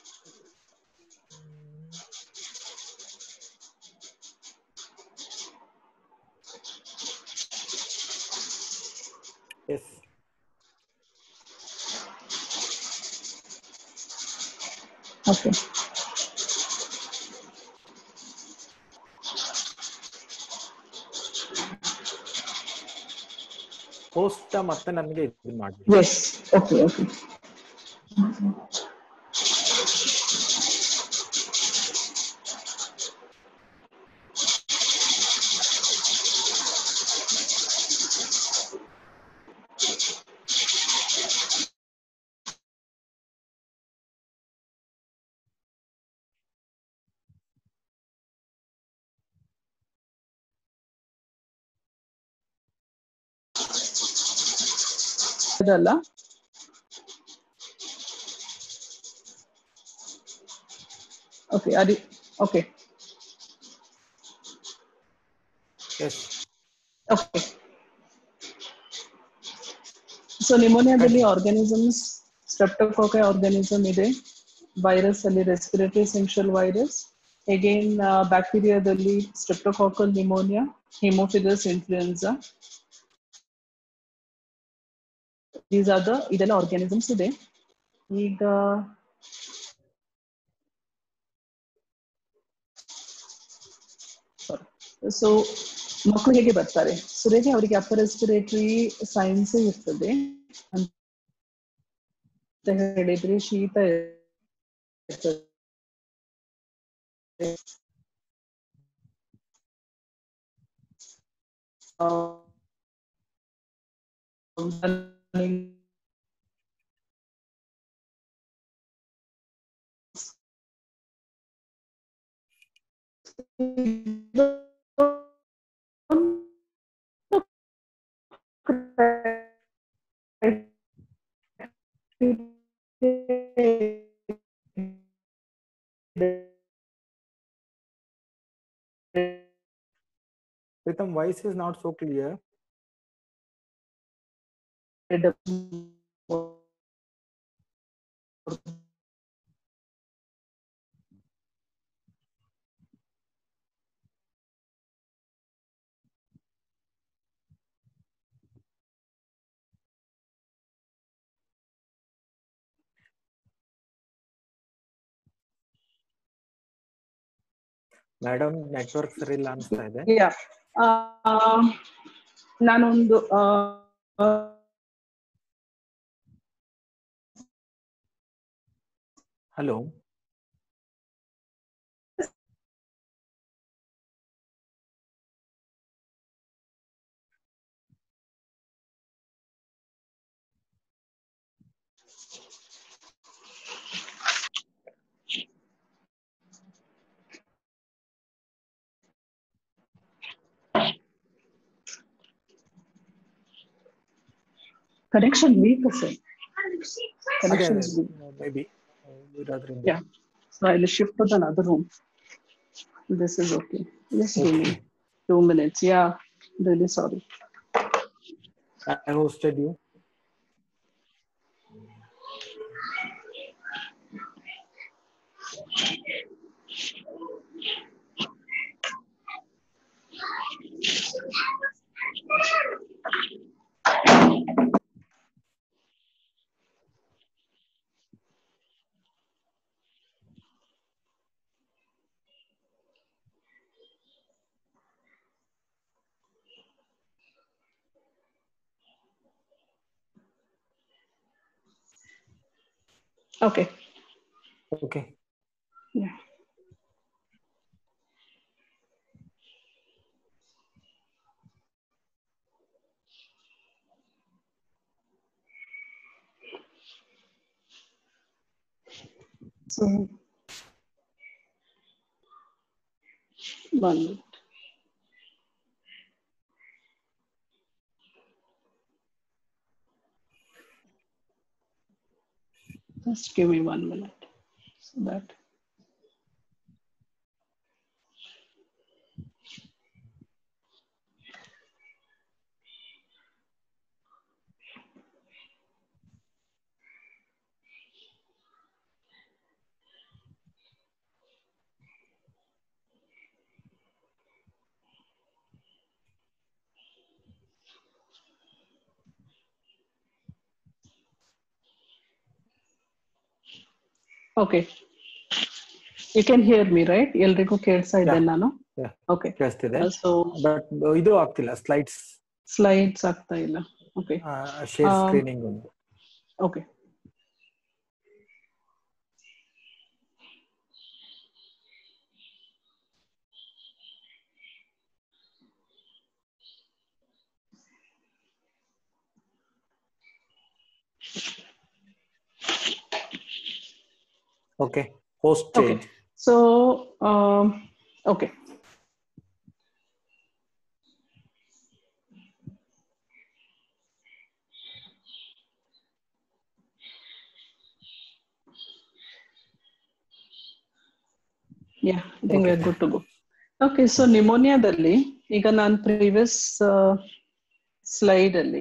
ಎಸ್ ಓಕೆ ಹೋಸ್ಟ್ ಮತ್ತೆ ನಮಗೆ ಇದು ಮಾಡಿ ಎಸ್ ಓಕೆ ಓಕೆ ಅದಲ್ಲ okay ಅದಿ okay yes okay so ನಿಮೋನಿಯಾದಲ್ಲಿ organisms streptococci organism ಇದೆ ವೈರಸ್ ಅಲ್ಲಿ ರೆಸ್ಪಿರೇಟರಿ ಸೆನ್ಷಿಯಲ್ ವೈರಸ್ ಅಗೇನ್ ಬ್ಯಾಕ್ಟೀರಿಯಾದಲ್ಲಿ streptococcal pneumonia haemophilus influenza these are the ಇದೆಲ್ಲ ಆರ್ಗ್ಯಾನಿಸಮ್ಸ್ ಇದೆ ಈಗ ಸೊ ಮಕ್ಕಳು ಹೇಗೆ ಬರ್ತಾರೆ ಸುರೇಗೆ ಅವರಿಗೆ ಅಪ್ಪರ್ ರೆಸ್ಪಿರೇಟರಿ ಸೈನ್ಸ್ ಇರ್ತದೆ ಅಂತ ಹೇಳಿದ್ರೆ ಶೀತ ಇರ್ತದೆ ಆ, Preetham voice is not so clear madam network ಸರಿ ಇಲ್ಲ ಅನ್ಸ್ತಾ ಇದೆ ಯಾ ನಾನೊಂದು ಆ, ಆ, ಹಲೋ connection weak sir ಅದೇ connection is weak maybe ಇರೋದ್ರಿಂದ Yeah. So I'll shift to another room. This is okay. Just give me two minutes. Yeah, really sorry. I hosted you. Okay. Okay. Yeah. So one minute. Just give me one minute. So that Okay. You can hear me, right? ಎಲ್ರಿಗೂ ಕೇಳ್ತಾ ಇದ್ದೇನೆ ನಾನು Yeah. Okay ಕೇಳಿಸ್ತಿದೆ so but ಇದು ಆಗ್ತಿಲ್ಲ slides slides ಆಗ್ತಾ ಇಲ್ಲ okay share Um, screening ಒಂದು okay okay host Okay. Change so okay yeah I think we are good to go okay so ನಿಮೋನಿಯಾದಲ್ಲಿ ಈಗ ನಾನು ಪ್ರೀವಿಯಸ್ ಸ್ಲೈಡ್ ಅಲ್ಲಿ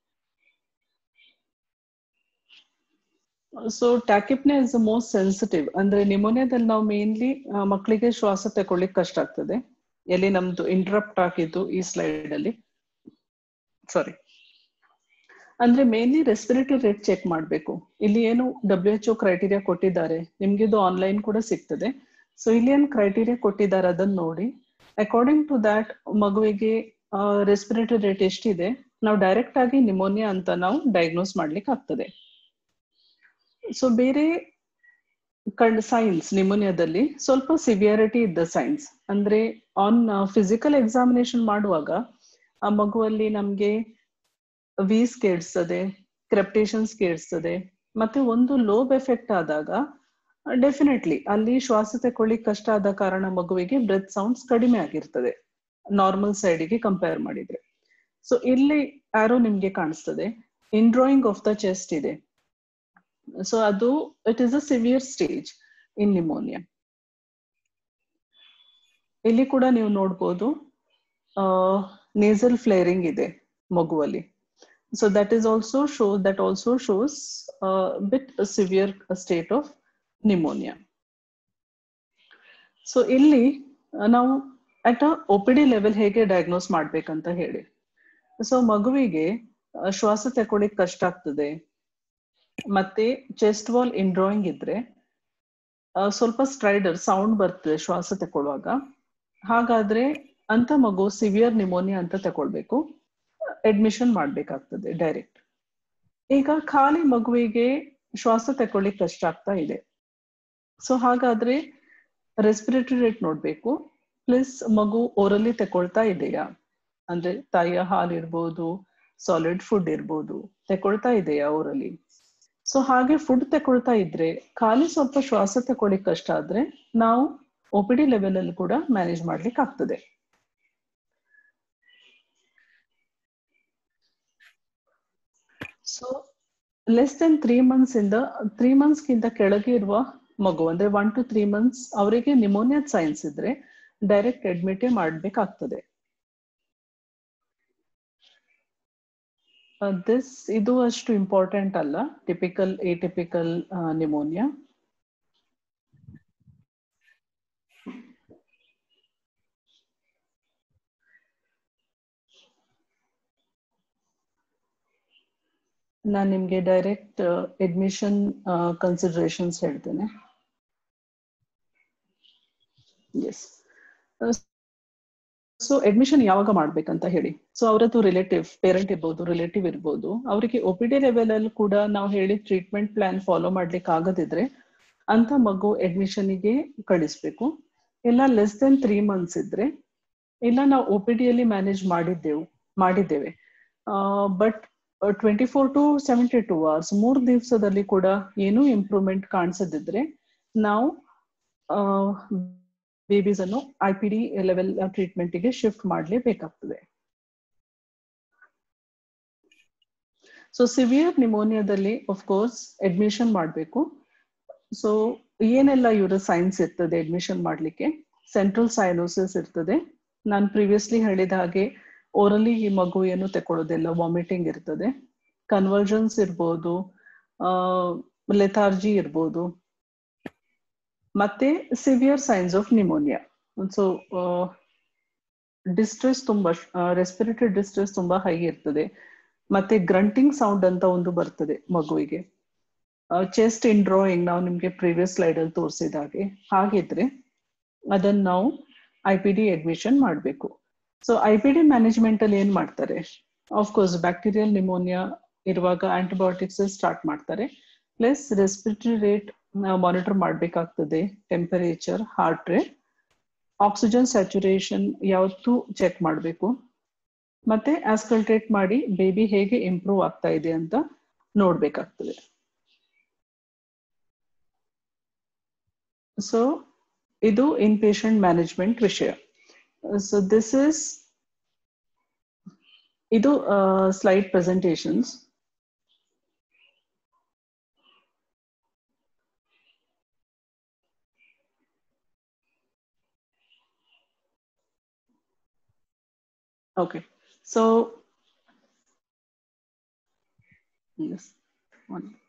so tachypnoea is the most sensitive ಅಂದ್ರೆ ನಿಮೋನಿಯಾದಲ್ಲಿ ನಾವು ಮೇನ್ಲಿ ಮಕ್ಕಳಿಗೆ ಶ್ವಾಸ ತಗೊಳ್ಳಿಕ್ ಕಷ್ಟ ಆಗ್ತದೆ ಎಲ್ಲಿ ನಮ್ದು ಇಂಟರಪ್ಟ್ ಆಗಿದ್ದು ಈ ಸ್ಲೈಡ್ ಅಲ್ಲಿ ಸಾರಿ ಅಂದ್ರೆ ಮೇನ್ಲಿ ರೆಸ್ಪಿರೇಟರಿ ರೇಟ್ ಚೆಕ್ ಮಾಡಬೇಕು ಇಲ್ಲಿ ಏನು ಡಬ್ಲ್ಯೂ ಎಚ್ ಒ ಕ್ರೈಟೀರಿಯಾ ಕೊಟ್ಟಿದ್ದಾರೆ ನಿಮ್ಗೆ ಇದು ಆನ್ಲೈನ್ ಕೂಡ ಸಿಗ್ತದೆ ಸೊ ಇಲ್ಲಿ ಏನು ಕ್ರೈಟೀರಿಯಾ ಕೊಟ್ಟಿದ್ದಾರೆ ಅದನ್ನ ನೋಡಿ ಅಕಾರ್ಡಿಂಗ್ ಟು ದ್ಯಾಟ್ ಮಗುವಿಗೆ ರೆಸ್ಪಿರೇಟರಿ ರೇಟ್ ಎಷ್ಟಿದೆ ನಾವು ಡೈರೆಕ್ಟ್ ಆಗಿ ನಿಮೋನಿಯಾ ಅಂತ ನಾವು ಡಯಾಗ್ನೋಸ್ ಮಾಡ್ಲಿಕ್ಕೆ ಆಗ್ತದೆ ಸೊ ಬೇರೆ ಕಂಡ ಸೈನ್ಸ್ ನಿಮೋನಿಯಾದಲ್ಲಿ ಸ್ವಲ್ಪ ಸಿವಿಯಾರಿಟಿ ಇದ್ದ ಸೈನ್ಸ್ ಅಂದ್ರೆ ಆನ್ ಫಿಸಿಕಲ್ ಎಕ್ಸಾಮಿನೇಷನ್ ಮಾಡುವಾಗ ಆ ಮಗುವಲ್ಲಿ ನಮ್ಗೆ ವೀಸ್ ಕೇಳಿಸ್ತದೆ ಕ್ರೆಪ್ಟೇಷನ್ಸ್ ಕೇಳಿಸ್ತದೆ ಮತ್ತೆ ಒಂದು ಲೋಬ್ ಎಫೆಕ್ಟ್ ಆದಾಗ ಡೆಫಿನೆಟ್ಲಿ ಅಲ್ಲಿ ಶ್ವಾಸ ತಕೊಳ್ಳಿಕ್ ಕಷ್ಟ ಆದ ಕಾರಣ ಮಗುವಿಗೆ ಬ್ರೆತ್ ಸೌಂಡ್ಸ್ ಕಡಿಮೆ ಆಗಿರ್ತದೆ ನಾರ್ಮಲ್ ಸೈಡಿಗೆ ಕಂಪೇರ್ ಮಾಡಿದ್ರೆ ಸೊ ಇಲ್ಲಿ ಆರೋ ನಿಮ್ಗೆ ಕಾಣಿಸ್ತದೆ ಇನ್ಡ್ರಾಯಿಂಗ್ ಆಫ್ ದ ಚೆಸ್ಟ್ ಇದೆ ಸೊ ಅದು it is a severe stage in pneumonia ಇಲ್ಲಿ ಕೂಡ ನೀವು ನೋಡ್ಬೋದು ನೇಸಲ್ ಫ್ಲೇರಿಂಗ್ ಇದೆ ಮಗುವಲ್ಲಿ so that is also show that also shows bit severe state of pneumonia so ಇಲ್ಲಿ ನಾವು at O P D level ಹೇಗೆ ಡಯಾಗ್ನೋಸ್ ಮಾಡ್ಬೇಕಂತ ಹೇಳಿ ಸೊ ಮಗುವಿಗೆ ಶ್ವಾಸ ತಕೊಳ್ಳಿಕ್ ಕಷ್ಟ ಆಗ್ತದೆ ಮತ್ತೆ ಚೆಸ್ಟ್ ವಾಲ್ ಇನ್ಡ್ರಾಯಿಂಗ್ ಇದ್ರೆ ಸ್ವಲ್ಪ ಸ್ಟ್ರೈಡರ್ ಸೌಂಡ್ ಬರ್ತದೆ ಶ್ವಾಸ ತಕೊಳ್ಳುವಾಗ ಹಾಗಾದ್ರೆ ಅಂತ ಮಗು ಸಿವಿಯರ್ ನಿಮೋನಿಯಾ ಅಂತ ತಗೊಳ್ಬೇಕು ಅಡ್ಮಿಷನ್ ಮಾಡ್ಬೇಕಾಗ್ತದೆ ಡೈರೆಕ್ಟ್ ಈಗ ಖಾಲಿ ಮಗುವಿಗೆ ಶ್ವಾಸ ತಕೊಳ್ಳಿಕ್ ಕಷ್ಟ ಆಗ್ತಾ ಇದೆ ಸೊ ಹಾಗಾದ್ರೆ ರೆಸ್ಪಿರೇಟರಿ ರೇಟ್ ನೋಡ್ಬೇಕು ಪ್ಲಸ್ ಮಗು ಓರಲಿ ತಕೊಳ್ತಾ ಇದೆಯಾ ಅಂದ್ರೆ ತಾಯಿಯ ಹಾಲು ಇರ್ಬೋದು ಸಾಲಿಡ್ ಫುಡ್ ಇರ್ಬೋದು ತಕೊಳ್ತಾ ಇದೆಯಾ ಓರಲಿ ಸೊ ಹಾಗೆ ಫುಡ್ ತಕೊಳ್ತಾ ಇದ್ರೆ ಖಾಲಿ ಸ್ವಲ್ಪ ಶ್ವಾಸ ತಕೊಳ್ಳಿಕ್ ಕಷ್ಟ ಆದ್ರೆ ನಾವು ಒ ಪಿ ಡಿ ಲೆವೆಲ್ ಅಲ್ಲಿ ಕೂಡ ಮ್ಯಾನೇಜ್ ಮಾಡ್ಲಿಕ್ಕೆ ಆಗ್ತದೆ so less than three months ಇಂದ ತ್ರೀ ಮಂತ್ಸ್ ಗಿಂತ ಕೆಳಗೆ ಇರುವ ಮಗು ಅಂದ್ರೆ ಒನ್ ಟು ತ್ರೀ ಮಂತ್ಸ್ ಅವರಿಗೆ ನಿಮೋನಿಯಾ ಸೈನ್ಸ್ ಇದ್ರೆ ಡೈರೆಕ್ಟ್ ಅಡ್ಮಿಟ್ ಮಾಡ್ಬೇಕಾಗ್ತದೆ ದಿಸ್ ಇದು ಅಷ್ಟು ಇಂಪಾರ್ಟೆಂಟ್ ಅಲ್ಲ ಟಿಪಿಕಲ್ ಎಟಿಪಿಕಲ್ ನಿಮೋನಿಯಾ ನಾನು ನಿಮ್ಗೆ ಡೈರೆಕ್ಟ್ ಅಡ್ಮಿಷನ್ ಕನ್ಸಿಡರೇಷನ್ಸ್ ಹೇಳ್ತೇನೆ ಎಸ್ ಸೊ ಅಡ್ಮಿಷನ್ ಯಾವಾಗ ಮಾಡ್ಬೇಕಂತ ಹೇಳಿ ಸೊ ಅವರದ್ದು ರಿಲೇಟಿವ್ ಪೇರೆಂಟ್ ಇರ್ಬೋದು ರಿಲೇಟಿವ್ ಇರ್ಬೋದು ಅವರಿಗೆ ಒ ಪಿ ಡಿ ಲೆವೆಲ್ ಅಲ್ಲಿ ಕೂಡ ನಾವು ಹೇಳಿ ಟ್ರೀಟ್ಮೆಂಟ್ ಪ್ಲಾನ್ ಫಾಲೋ ಮಾಡ್ಲಿಕ್ಕೆ ಆಗದಿದ್ರೆ ಅಂತ ಮಗು ಅಡ್ಮಿಷನ್ಗೆ ಕಳಿಸ್ಬೇಕು ಇಲ್ಲ ಲೆಸ್ ದೆನ್ ತ್ರೀ ಮಂತ್ಸ್ ಇದ್ರೆ ಇಲ್ಲ ನಾವು ಒ ಪಿ ಡಿಯಲ್ಲಿ ಮ್ಯಾನೇಜ್ ಮಾಡಿದ್ದೆವು ಮಾಡಿದ್ದೇವೆ but twenty four to seventy two hours ಮೂರು ದಿವಸದಲ್ಲಿ ಕೂಡ ಏನೂ ಇಂಪ್ರೂವ್ಮೆಂಟ್ ಕಾಣಿಸದಿದ್ರೆ ನಾವು ಬೇಬೀಸ್ ಅನ್ನು ಐ ಪಿ ಡಿ ಲೆವೆಲ್ ಟ್ರೀಟ್ಮೆಂಟ್ಗೆ ಶಿಫ್ಟ್ ಮಾಡಲೇಬೇಕಾಗ್ತದೆ ಸೊ ಸಿವಿಯರ್ ನಿಮೋನಿಯಾದಲ್ಲಿ ಕೋರ್ಸ್ ಅಡ್ಮಿಷನ್ ಮಾಡಬೇಕು ಸೊ ಏನೆಲ್ಲ ಇವರ ಸೈನ್ಸ್ ಇರ್ತದೆ ಅಡ್ಮಿಷನ್ ಮಾಡಲಿಕ್ಕೆ ಸೆಂಟ್ರಲ್ ಸೈನೋಸಿಸ್ ಇರ್ತದೆ ನಾನು ಪ್ರಿವಿಯಸ್ಲಿ ಹೇಳಿದ ಹಾಗೆ ಓರಲಿ ಈ ಮಗು ಏನು ತಕೊಳ್ಳೋದಿಲ್ಲ ವಾಮಿಟಿಂಗ್ ಇರ್ತದೆ ಕನ್ವರ್ಜನ್ಸ್ ಇರ್ಬೋದು ಲೆಥಾರ್ಜಿ ಇರ್ಬೋದು ಮತ್ತೆ severe signs of pneumonia so distress ತುಂಬಾ ರೆಸ್ಪಿರೇಟರಿ ಡಿಸ್ಟ್ರೆಸ್ ತುಂಬಾ ಹೈ ಇರ್ತದೆ ಮತ್ತೆ ಗ್ರಂಟಿಂಗ್ ಸೌಂಡ್ ಅಂತ ಒಂದು ಬರ್ತದೆ ಮಗುವಿಗೆ ಚೆಸ್ಟ್ ಇನ್ ಡ್ರಾಯಿಂಗ್ ನಾವು ನಿಮ್ಗೆ ಪ್ರೀವಿಯಸ್ ಸ್ಲೈಡ್ ಅಲ್ಲಿ ತೋರಿಸಿದ ಹಾಗೆ ಹಾಗಿದ್ರೆ ಅದನ್ನ ನಾವು ಐ ಪಿ ಡಿ ಅಡ್ಮಿಷನ್ ಮಾಡಬೇಕು so I P D management ಅಲ್ಲಿ ಏನ್ ಮಾಡ್ತಾರೆ ಕೋರ್ಸ್ ಬ್ಯಾಕ್ಟೀರಿಯಲ್ ನಿಮೋನಿಯಾ ಇರುವಾಗ ಆಂಟಿಬಯೋಟಿಕ್ಸ್ ಸ್ಟಾರ್ಟ್ ಮಾಡ್ತಾರೆ ಪ್ಲಸ್ ರೆಸ್ಪಿರೇಟರಿ ರೇಟ್ ಮಾನಿಟರ್ ಮಾಡಬೇಕಾಗ್ತದೆ temperature heart rate oxygen saturation ಯಾವತ್ತೂ ಚೆಕ್ ಮಾಡಬೇಕು ಮತ್ತೆ ಆಸ್ಕಲ್ಟೇಟ್ ಮಾಡಿ ಬೇಬಿ ಹೇಗೆ ಇಂಪ್ರೂವ್ ಆಗ್ತಾ ಇದೆ ಅಂತ ನೋಡ್ಬೇಕಾಗ್ತದೆ ಸೊ ಇದು ಇನ್ ಪೇಷಂಟ್ ಮ್ಯಾನೇಜ್ಮೆಂಟ್ ವಿಷಯ ಸೊ ದಿಸ್ ಇಸ್ ಇದು slide presentations Okay, so yes, one minute.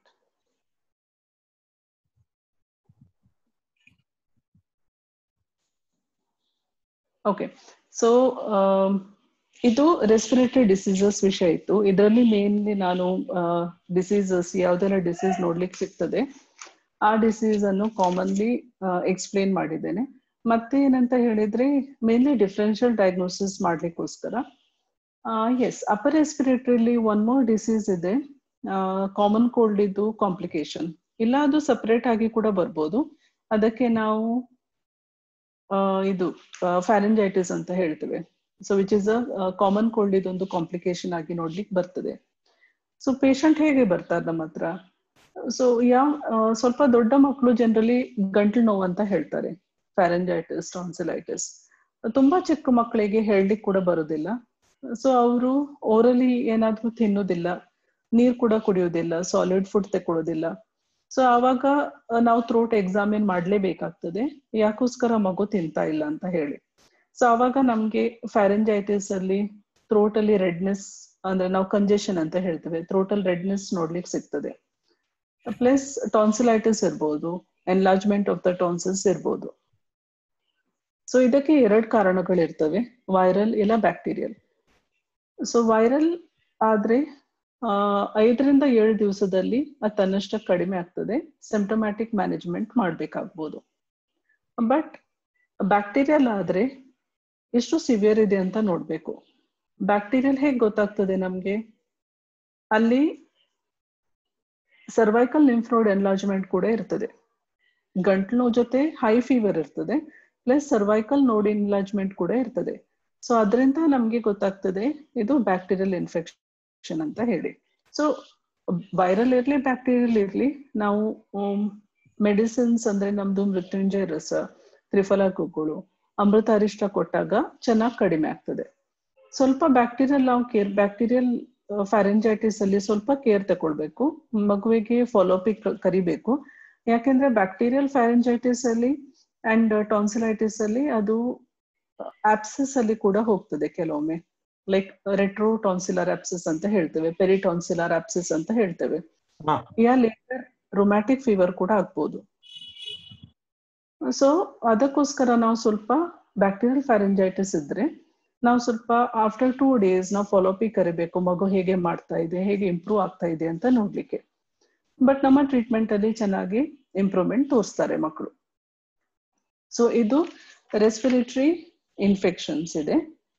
Okay so ಇದು ರೆಸ್ಪಿರೇಟರಿ ಡಿಸೀಸಸ್ ವಿಷಯ ಇತ್ತು ಇದರಲ್ಲಿ ಮೇನ್ಲಿ ನಾನು ಡಿಸೀಸಸ್ ಯಾವ್ದೆಲ್ಲ ಡಿಸೀಸ್ ನೋಡ್ಲಿಕ್ಕೆ ಸಿಗ್ತದೆ ಆ ಡಿಸೀಸ್ ಅನ್ನು ಕಾಮನ್ಲಿ ಎಕ್ಸ್ಪ್ಲೇನ್ ಮಾಡಿದ್ದೇನೆ ಮತ್ತೆ ಏನಂತ ಹೇಳಿದ್ರೆ ಮೇನ್ಲಿ ಡಿಫ್ರೆನ್ಷಿಯಲ್ ಡಯಾಗ್ನೋಸಿಸ್ ಮಾಡ್ಲಿಕ್ಕೋಸ್ಕರ ಎಸ್ ಅಪರ್ ರೆಸ್ಪಿರೇಟರಿಲಿ ಒನ್ ಮೋರ್ ಡಿಸೀಸ್ ಇದೆ ಕಾಮನ್ ಕೋಲ್ಡ್ ಇದ್ದು ಕಾಂಪ್ಲಿಕೇಶನ್ ಇಲ್ಲ ಅದು ಸಪರೇಟ್ ಆಗಿ ಕೂಡ ಬರ್ಬೋದು ಅದಕ್ಕೆ ನಾವು ಇದು ಫ್ಯಾರೆಂಜೈಟಿಸ್ ಅಂತ ಹೇಳ್ತೇವೆ so which is a common cold ಇದೊಂದು ಕಾಂಪ್ಲಿಕೇಶನ್ ಆಗಿ ನೋಡ್ಲಿಕ್ಕೆ ಬರ್ತದೆ ಸೊ ಪೇಷಂಟ್ ಹೇಗೆ ಬರ್ತಾರೆ ನಮ್ಮ ಹತ್ರ ಸೊ ಯಾವ ಸ್ವಲ್ಪ ದೊಡ್ಡ ಮಕ್ಕಳು ಜನರಲಿ ಗಂಟ್ಲು ನೋವು ಅಂತ ಹೇಳ್ತಾರೆ ಫ್ಯಾರೆಂಜೈಟಿಸ್ ಟಾನ್ಸಿಲೈಟಿಸ್ ತುಂಬಾ ಚಿಕ್ಕ ಮಕ್ಕಳಿಗೆ ಹೇಳಲಿಕ್ಕೆ ಕೂಡ ಬರೋದಿಲ್ಲ ಸೊ ಅವರು ಓರಲಿ ಏನಾದ್ರೂ ತಿನ್ನೋದಿಲ್ಲ ನೀರ್ ಕೂಡ ಕುಡಿಯೋದಿಲ್ಲ ಸಾಲಿಡ್ ಫುಡ್ ತಗೊಳ್ಳೋದಿಲ್ಲ ಸೊ ಆವಾಗ ನಾವು ಥ್ರೋಟ್ ಎಕ್ಸಾಮಿನ್ ಮಾಡ್ಲೇಬೇಕಾಗ್ತದೆ ಯಾಕೋಸ್ಕರ ಮಗು ತಿಂತಾ ಇಲ್ಲ ಅಂತ ಹೇಳಿ ಸೊ ಆವಾಗ ನಮ್ಗೆ ಫ್ಯಾರೆಂಜೈಟಿಸ್ ಅಲ್ಲಿ ಥ್ರೋಟ್ ಅಲ್ಲಿ ರೆಡ್ನೆಸ್ ಅಂದ್ರೆ ನಾವು ಕಂಜೆಷನ್ ಅಂತ ಹೇಳ್ತೇವೆ ಥ್ರೋಟ್ ಅಲ್ಲಿ ರೆಡ್ನೆಸ್ ನೋಡ್ಲಿಕ್ಕೆ ಸಿಗ್ತದೆ ಪ್ಲಸ್ ಟಾನ್ಸಿಲೈಟಿಸ್ ಇರ್ಬೋದು ಎನ್ಲಾರ್ಜ್ಮೆಂಟ್ ಆಫ್ ದ ಟಾನ್ಸಿಲ್ಸ್ ಇರ್ಬೋದು ಸೊ ಇದಕ್ಕೆ ಎರಡು ಕಾರಣಗಳಿರ್ತವೆ ವೈರಲ್ ಇಲ್ಲ ಬ್ಯಾಕ್ಟೀರಿಯಲ್ ಸೊ ವೈರಲ್ ಆದ್ರೆ ಐದರಿಂದ ಏಳು ದಿವಸದಲ್ಲಿ ಅದು ತನ್ನಷ್ಟ ಕಡಿಮೆ ಆಗ್ತದೆ ಸಿಂಪ್ಟಮ್ಯಾಟಿಕ್ ಮ್ಯಾನೇಜ್ಮೆಂಟ್ ಮಾಡ್ಬೇಕಾಗ್ಬೋದು ಬಟ್ ಬ್ಯಾಕ್ಟೀರಿಯಲ್ ಆದ್ರೆ ಎಷ್ಟು ಸಿವಿಯರ್ ಇದೆ ಅಂತ ನೋಡ್ಬೇಕು ಬ್ಯಾಕ್ಟೀರಿಯಲ್ ಹೇಗೆ ಗೊತ್ತಾಗ್ತದೆ ನಮ್ಗೆ ಅಲ್ಲಿ ಸರ್ವೈಕಲ್ ಲಿಂಫ್ನೋಡ್ ಎನ್ಲಾರ್ಜ್ಮೆಂಟ್ ಕೂಡ ಇರ್ತದೆ ಗಂಟ್ಲು ನೋವು ಜೊತೆ ಹೈ ಫೀವರ್ ಇರ್ತದೆ ಪ್ಲಸ್ ಸರ್ವೈಕಲ್ ನೋಡ್ ಎನ್ಲಾರ್ಜ್ಮೆಂಟ್ ಕೂಡ ಇರ್ತದೆ ಸೊ ಅದರಿಂದ ನಮ್ಗೆ ಗೊತ್ತಾಗ್ತದೆ ಇದು ಬ್ಯಾಕ್ಟೀರಿಯಲ್ ಇನ್ಫೆಕ್ಷನ್ ಅಂತ ಹೇಳಿ ಸೊ ವೈರಲ್ ಇರ್ಲಿ ಬ್ಯಾಕ್ಟೀರಿಯಲ್ ಇರ್ಲಿ ನಾವು ಮೆಡಿಸಿನ್ಸ್ ಅಂದ್ರೆ ನಮ್ದು ಮೃತ್ಯುಂಜಯ ರಸ ತ್ರಿಫಲ ಕುಕ್ಕುಳು ಅಮೃತ ಅರಿಷ್ಟ ಕೊಟ್ಟಾಗ ಚೆನ್ನಾಗಿ ಕಡಿಮೆ ಆಗ್ತದೆ ಸ್ವಲ್ಪ ಬ್ಯಾಕ್ಟೀರಿಯಲ್ ನಾವು ಕೇರ್ ಬ್ಯಾಕ್ಟೀರಿಯಲ್ ಫ್ಯಾರೆಂಜೈಟಿಸ್ ಅಲ್ಲಿ ಸ್ವಲ್ಪ ಕೇರ್ ತಗೊಳ್ಬೇಕು ಮಗುವಿಗೆ ಫಾಲೋಪಿಕ್ ಕರಿಬೇಕು ಯಾಕೆಂದ್ರೆ ಬ್ಯಾಕ್ಟೀರಿಯಲ್ ಫ್ಯಾರೆಂಜೈಟಿಸ್ ಅಲ್ಲಿ ಅಂಡ್ ಟಾನ್ಸಿಲೈಟಿಸ್ ಅಲ್ಲಿ ಅದು ಆಪ್ಸಸ್ ಅಲ್ಲಿ ಕೂಡ ಹೋಗ್ತದೆ ಕೆಲವೊಮ್ಮೆ ಲೈಕ್ ರೆಟ್ರೋ ಟಾನ್ಸಿಲರ್ ಆಪ್ಸಿಸ್ ಅಂತ ಹೇಳ್ತೇವೆ ಪೆರಿಟಾನ್ಸಿಲರ್ ಆಪ್ಸಿಸ್ ಅಂತ ಹೇಳ್ತೇವೆ ಹಾ. ಯಾ ಲೇಟರ್ ರೊಮ್ಯಾಟಿಕ್ ಫೀವರ್ ಕೂಡ ಆಗ್ಬೋದು ಸೊ ಅದಕ್ಕೋಸ್ಕರ ನಾವು ಸ್ವಲ್ಪ ಬ್ಯಾಕ್ಟೀರಿಯಲ್ ಫ್ಯಾರೆಂಜೈಟಿಸ್ ಇದ್ರೆ ನಾವು ಸ್ವಲ್ಪ ಆಫ್ಟರ್ ಟೂ ಡೇಸ್ ನಾವು ಫಾಲೋಪಿ ಕರಿಬೇಕು ಮಗು ಹೇಗೆ ಮಾಡ್ತಾ ಇದೆ ಹೇಗೆ ಇಂಪ್ರೂವ್ ಆಗ್ತಾ ಇದೆ ಅಂತ ನೋಡ್ಲಿಕ್ಕೆ ಬಟ್ ನಮ್ಮ ಟ್ರೀಟ್ಮೆಂಟ್ ಅಲ್ಲಿ ಚೆನ್ನಾಗಿ ಇಂಪ್ರೂವ್ಮೆಂಟ್ ತೋರಿಸ್ತಾರೆ ಮಕ್ಕಳು ಸೊ ಇದು ರೆಸ್ಪಿರೇಟರಿ ಇನ್ಫೆಕ್ಷನ್ಸ್ ಇದೆ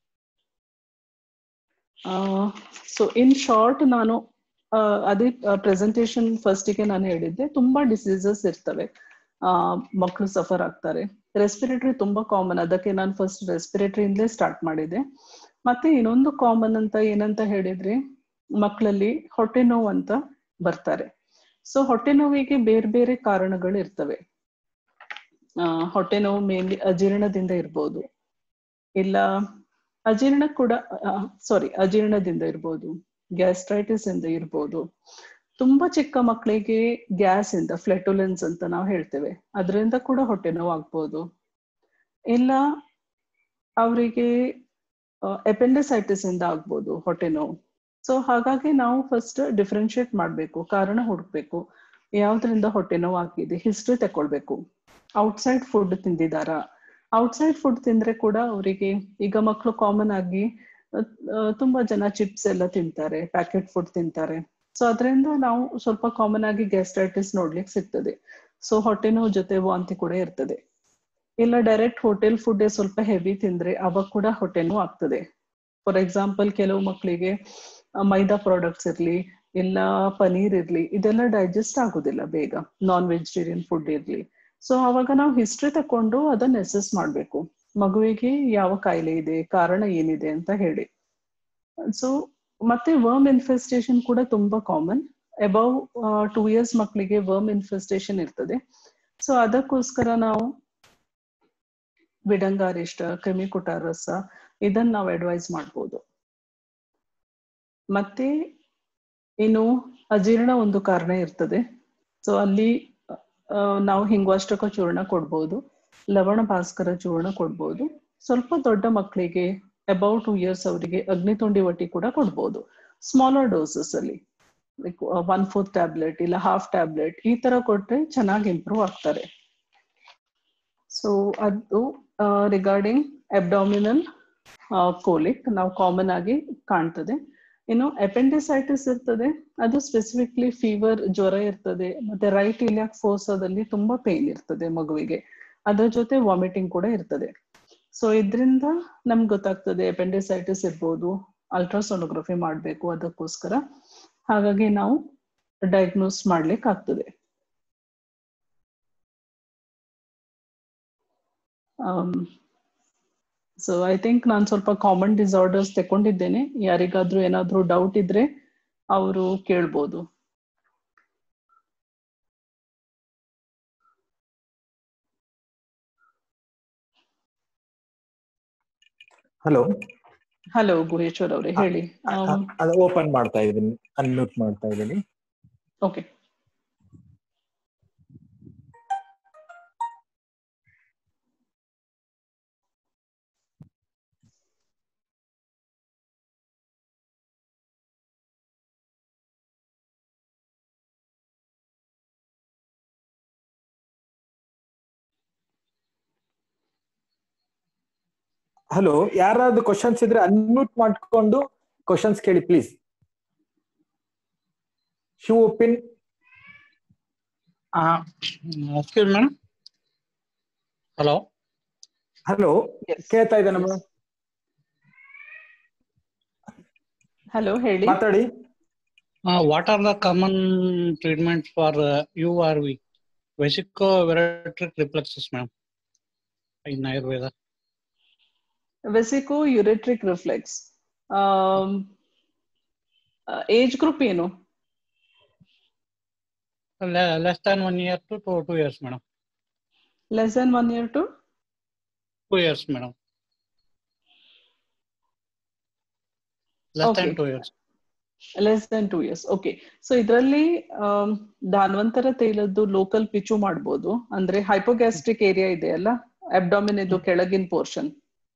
ಸೊ ಇನ್ ಶಾರ್ಟ್ ನಾನು ಆ, ಅದೇ ಪ್ರೆಸೆಂಟೇಶನ್ ಫಸ್ಟಿಗೆ ನಾನು ಹೇಳಿದ್ದೆ ತುಂಬಾ ಡಿಸೀಸಸ್ ಇರ್ತವೆ ಮಕ್ಕಳು ಸಫರ್ ಆಗ್ತಾರೆ ರೆಸ್ಪಿರೇಟರಿ ತುಂಬಾ ಕಾಮನ್ ಅದಕ್ಕೆ ನಾನು ಫಸ್ಟ್ ರೆಸ್ಪಿರೇಟರಿಯಿಂದಲೇ ಸ್ಟಾರ್ಟ್ ಮಾಡಿದೆ ಮತ್ತೆ ಇನ್ನೊಂದು ಕಾಮನ್ ಅಂತ ಏನಂತ ಹೇಳಿದ್ರೆ ಮಕ್ಕಳಲ್ಲಿ ಹೊಟ್ಟೆ ನೋವು ಅಂತ ಬರ್ತಾರೆ ಸೊ ಹೊಟ್ಟೆ ನೋವಿಗೆ ಬೇರೆ ಬೇರೆ ಕಾರಣಗಳು ಇರ್ತವೆ ಆ, ಹೊಟ್ಟೆ ನೋವು ಮೇನ್ಲಿ ಅಜೀರ್ಣದಿಂದ ಇರ್ಬೋದು ಇಲ್ಲ ಅಜೀರ್ಣ ಕೂಡ ಸಾರಿ ಅಜೀರ್ಣದಿಂದ ಇರ್ಬೋದು ಗ್ಯಾಸ್ಟ್ರೈಟಿಸ್ ಇಂದ ಇರ್ಬೋದು ತುಂಬಾ ಚಿಕ್ಕ ಮಕ್ಕಳಿಗೆ ಗ್ಯಾಸ್ ಇಂದ ಫ್ಲೆಟುಲೆನ್ಸ್ ಅಂತ ನಾವು ಹೇಳ್ತೇವೆ ಅದರಿಂದ ಕೂಡ ಹೊಟ್ಟೆ ನೋವು ಆಗ್ಬೋದು ಇಲ್ಲ ಅವರಿಗೆ ಎಪೆಂಡಿಸೈಟಿಸ್ ಇಂದ ಆಗ್ಬೋದು ಹೊಟ್ಟೆ ನೋವು ಸೊ ಹಾಗಾಗಿ ನಾವು ಫಸ್ಟ್ ಡಿಫ್ರೆನ್ಶಿಯೇಟ್ ಮಾಡಬೇಕು ಕಾರಣ ಹುಡುಕ್ಬೇಕು ಯಾವ್ದ್ರಿಂದ ಹೊಟ್ಟೆ ನೋವು ಆಗಿದೆ ಹಿಸ್ಟ್ರಿ ತಕೊಳ್ಬೇಕು ಔಟ್ಸೈಡ್ ಫುಡ್ ತಿಂದಿದಾರಾ ಔಟ್ಸೈಡ್ ಫುಡ್ ತಿಂದ್ರೆ ಕೂಡ ಅವರಿಗೆ ಈಗ ಮಕ್ಕಳು ಕಾಮನ್ ಆಗಿ ಅಹ್, ಅಹ್, ತುಂಬಾ ಜನ ಚಿಪ್ಸ್ ಎಲ್ಲ ತಿಂತಾರೆ ಪ್ಯಾಕೆಟ್ ಫುಡ್ ತಿಂತಾರೆ ಸೊ ಅದರಿಂದ ನಾವು ಸ್ವಲ್ಪ ಕಾಮನ್ ಆಗಿ ಗ್ಯಾಸ್ಟ್ರೈಟಿಸ್ ನೋಡ್ಲಿಕ್ಕೆ ಸಿಗ್ತದೆ ಸೊ ಹೊಟ್ಟೆ ನೋವು ಜೊತೆ ವಾಂತಿ ಕೂಡ ಇರ್ತದೆ ಇಲ್ಲ ಡೈರೆಕ್ಟ್ ಹೋಟೆಲ್ ಫುಡ್ ಸ್ವಲ್ಪ ಹೆವಿ ತಿಂದ್ರೆ ಅವಾಗ ಕೂಡ ಹೊಟ್ಟೆ ನೋವು ಆಗ್ತದೆ ಫಾರ್ ಎಕ್ಸಾಂಪಲ್ ಕೆಲವು ಮಕ್ಕಳಿಗೆ ಮೈದಾ ಪ್ರಾಡಕ್ಟ್ಸ್ ಇರ್ಲಿ ಇಲ್ಲ ಪನೀರ್ ಇರ್ಲಿ ಇದೆಲ್ಲ ಡೈಜೆಸ್ಟ್ ಆಗುದಿಲ್ಲ ಬೇಗ ನಾನ್ ವೆಜಿಟೇರಿಯನ್ ಫುಡ್ ಇರ್ಲಿ ಸೊ ಅವಾಗ ನಾವು ಹಿಸ್ಟ್ರಿ ತಕೊಂಡು ಅದನ್ನ ಅಸೆಸ್ ಮಾಡ್ಬೇಕು ಮಗುವಿಗೆ ಯಾವ ಕಾಯಿಲೆ ಇದೆ ಕಾರಣ ಏನಿದೆ ಅಂತ ಹೇಳಿ ಸೊ ಮತ್ತೆ ವರ್ಮ್ ಇನ್ಫೆಸ್ಟೇಷನ್ ಕೂಡ ತುಂಬಾ ಕಾಮನ್ ಅಬೌವ್ ಟೂ ಇಯರ್ಸ್ ಮಕ್ಕಳಿಗೆ ವರ್ಮ್ ಇನ್ಫೆಸ್ಟೇಷನ್ ಇರ್ತದೆ ಸೊ ಅದಕ್ಕೋಸ್ಕರ ನಾವು ಬಿಡಂಗಾರಿಷ್ಟ ಕ್ರಿಮಿಕುಟಾರ ರಸ ಇದನ್ನ ನಾವು ಅಡ್ವೈಸ್ ಮಾಡ್ಬೋದು ಮತ್ತೆ ಇನ್ನು ಅಜೀರ್ಣ ಒಂದು ಕಾರಣ ಇರ್ತದೆ ಸೊ ಅಲ್ಲಿ ಆ, ನಾವು ಹಿಂಗ್ವಾಷ್ಟಕ ಚೂರ್ಣ ಕೊಡ್ಬೋದು ಲವಣ ಭಾಸ್ಕರ ಚೂರ್ಣ ಕೊಡ್ಬೋದು ಸ್ವಲ್ಪ ದೊಡ್ಡ ಮಕ್ಕಳಿಗೆ ಅಬೌವ್ ಟೂ ಇಯರ್ಸ್ ಅವರಿಗೆ ಅಗ್ನಿತುಂಡಿ ಒಟ್ಟಿ ಕೂಡ ಕೊಡ್ಬೋದು ಸ್ಮಾಲರ್ ಡೋಸಸ್ ಅಲ್ಲಿ ಲೈಕ್ ಒನ್ ಫೋರ್ತ್ ಟ್ಯಾಬ್ಲೆಟ್ ಇಲ್ಲ ಹಾಫ್ ಟ್ಯಾಬ್ಲೆಟ್ ಈ ತರ ಕೊಟ್ರೆ ಚೆನ್ನಾಗಿ ಇಂಪ್ರೂವ್ ಆಗ್ತಾರೆ ಸೊ ಅದು ರಿಗಾರ್ಡಿಂಗ್ ಅಬ್ಡಾಮಿನಲ್ ಕೋಲಿಕ್ ನಾವು ಕಾಮನ್ ಆಗಿ ಕಾಣ್ತದೆ ಇನ್ನು ಅಪೆಂಡಿಸೈಟಿಸ್ ಇರ್ತದೆ ಅದು ಸ್ಪೆಸಿಫಿಕ್ಲಿ ಫೀವರ್ ಜ್ವರ ಇರ್ತದೆ ಮತ್ತೆ ರೈಟ್ ಇಲಿಯಾಕ್ ಫೋರ್ಸದಲ್ಲಿ ತುಂಬಾ ಪೇನ್ ಇರ್ತದೆ ಮಗುವಿಗೆ ಅದ್ರ ಜೊತೆ ವಾಮಿಟಿಂಗ್ ಕೂಡ ಇರ್ತದೆ ಸೊ ಇದರಿಂದ ನಮ್ಗೆ ಗೊತ್ತಾಗ್ತದೆ ಅಪೆಂಡಿಸೈಟಿಸ್ ಇರ್ಬೋದು ಅಲ್ಟ್ರಾಸೋನೋಗ್ರಫಿ ಮಾಡಬೇಕು ಅದಕ್ಕೋಸ್ಕರ ಹಾಗಾಗಿ ನಾವು ಡಯಾಗ್ನೋಸ್ ಮಾಡ್ಲಿಕ್ಕೆ ಆಗ್ತದೆ ಸೊ ಐ ಥಿಂಕ್ ನಾನು ಸ್ವಲ್ಪ ಕಾಮನ್ ಡಿಸಾರ್ಡರ್ಸ್ ತಗೊಂಡಿದ್ದೇನೆ ಯಾರಿಗಾದ್ರೂ ಏನಾದ್ರೂ ಡೌಟ್ ಇದ್ರೆ ಅವರು ಕೇಳ್ಬೋದು ಹಲೋ ಹಲೋ ಗುಹೇಶ್ವರ್ ಅವರೇ ಹೇಳಿ ಅದು ಓಪನ್ ಮಾಡ್ತಾ ಇದ್ದೀನಿ ಅನ್ಮ್ಯೂಟ್ ಮಾಡ್ತಾ ಇದ್ದೀನಿ ಓಕೆ ಹಲೋ ಯಾರಾದ್ರೂ ಕ್ವಶನ್ಸ್ ಇದ್ರೆ ಅನ್ಮ್ಯೂಟ್ ಮಾಡ್ಕೊಂಡು ಕ್ವಶನ್ಸ್ ಕೇಳಿ ಪ್ಲೀಸ್ ಶಿವ್ ಒಪಿನ್ excuse madam hello hello Yes. ಕೇಳ್ತಾ ಇದ್ದಾನೆ Yes. ಮೇಡಮ್ ಹಲೋ ಹೇಳಿ ಮಾತಾಡಿ Uh, what are the common treatments for uh, URV? Vesico-viretric reflexes, ma'am. In Ayurveda. Vesicoureteric reflex age group ಏನು Le- less than one year to two, two years, madam. Less than one year to Two years, madam. Less Okay. than two years. Less than two years okay so ಇದರಲ್ಲಿ ಧಾನ್ವಂತರ ತೈಲದ್ದು local pitch ಮಾಡ್ಬೋದು ಅಂದ್ರೆ ಹೈಪೋಗ್ಯಾಸ್ಟ್ರಿಕ್ area ಇದೆ ಅಲ್ಲ abdomen ಇದು ಕೆಳಗಿನ portion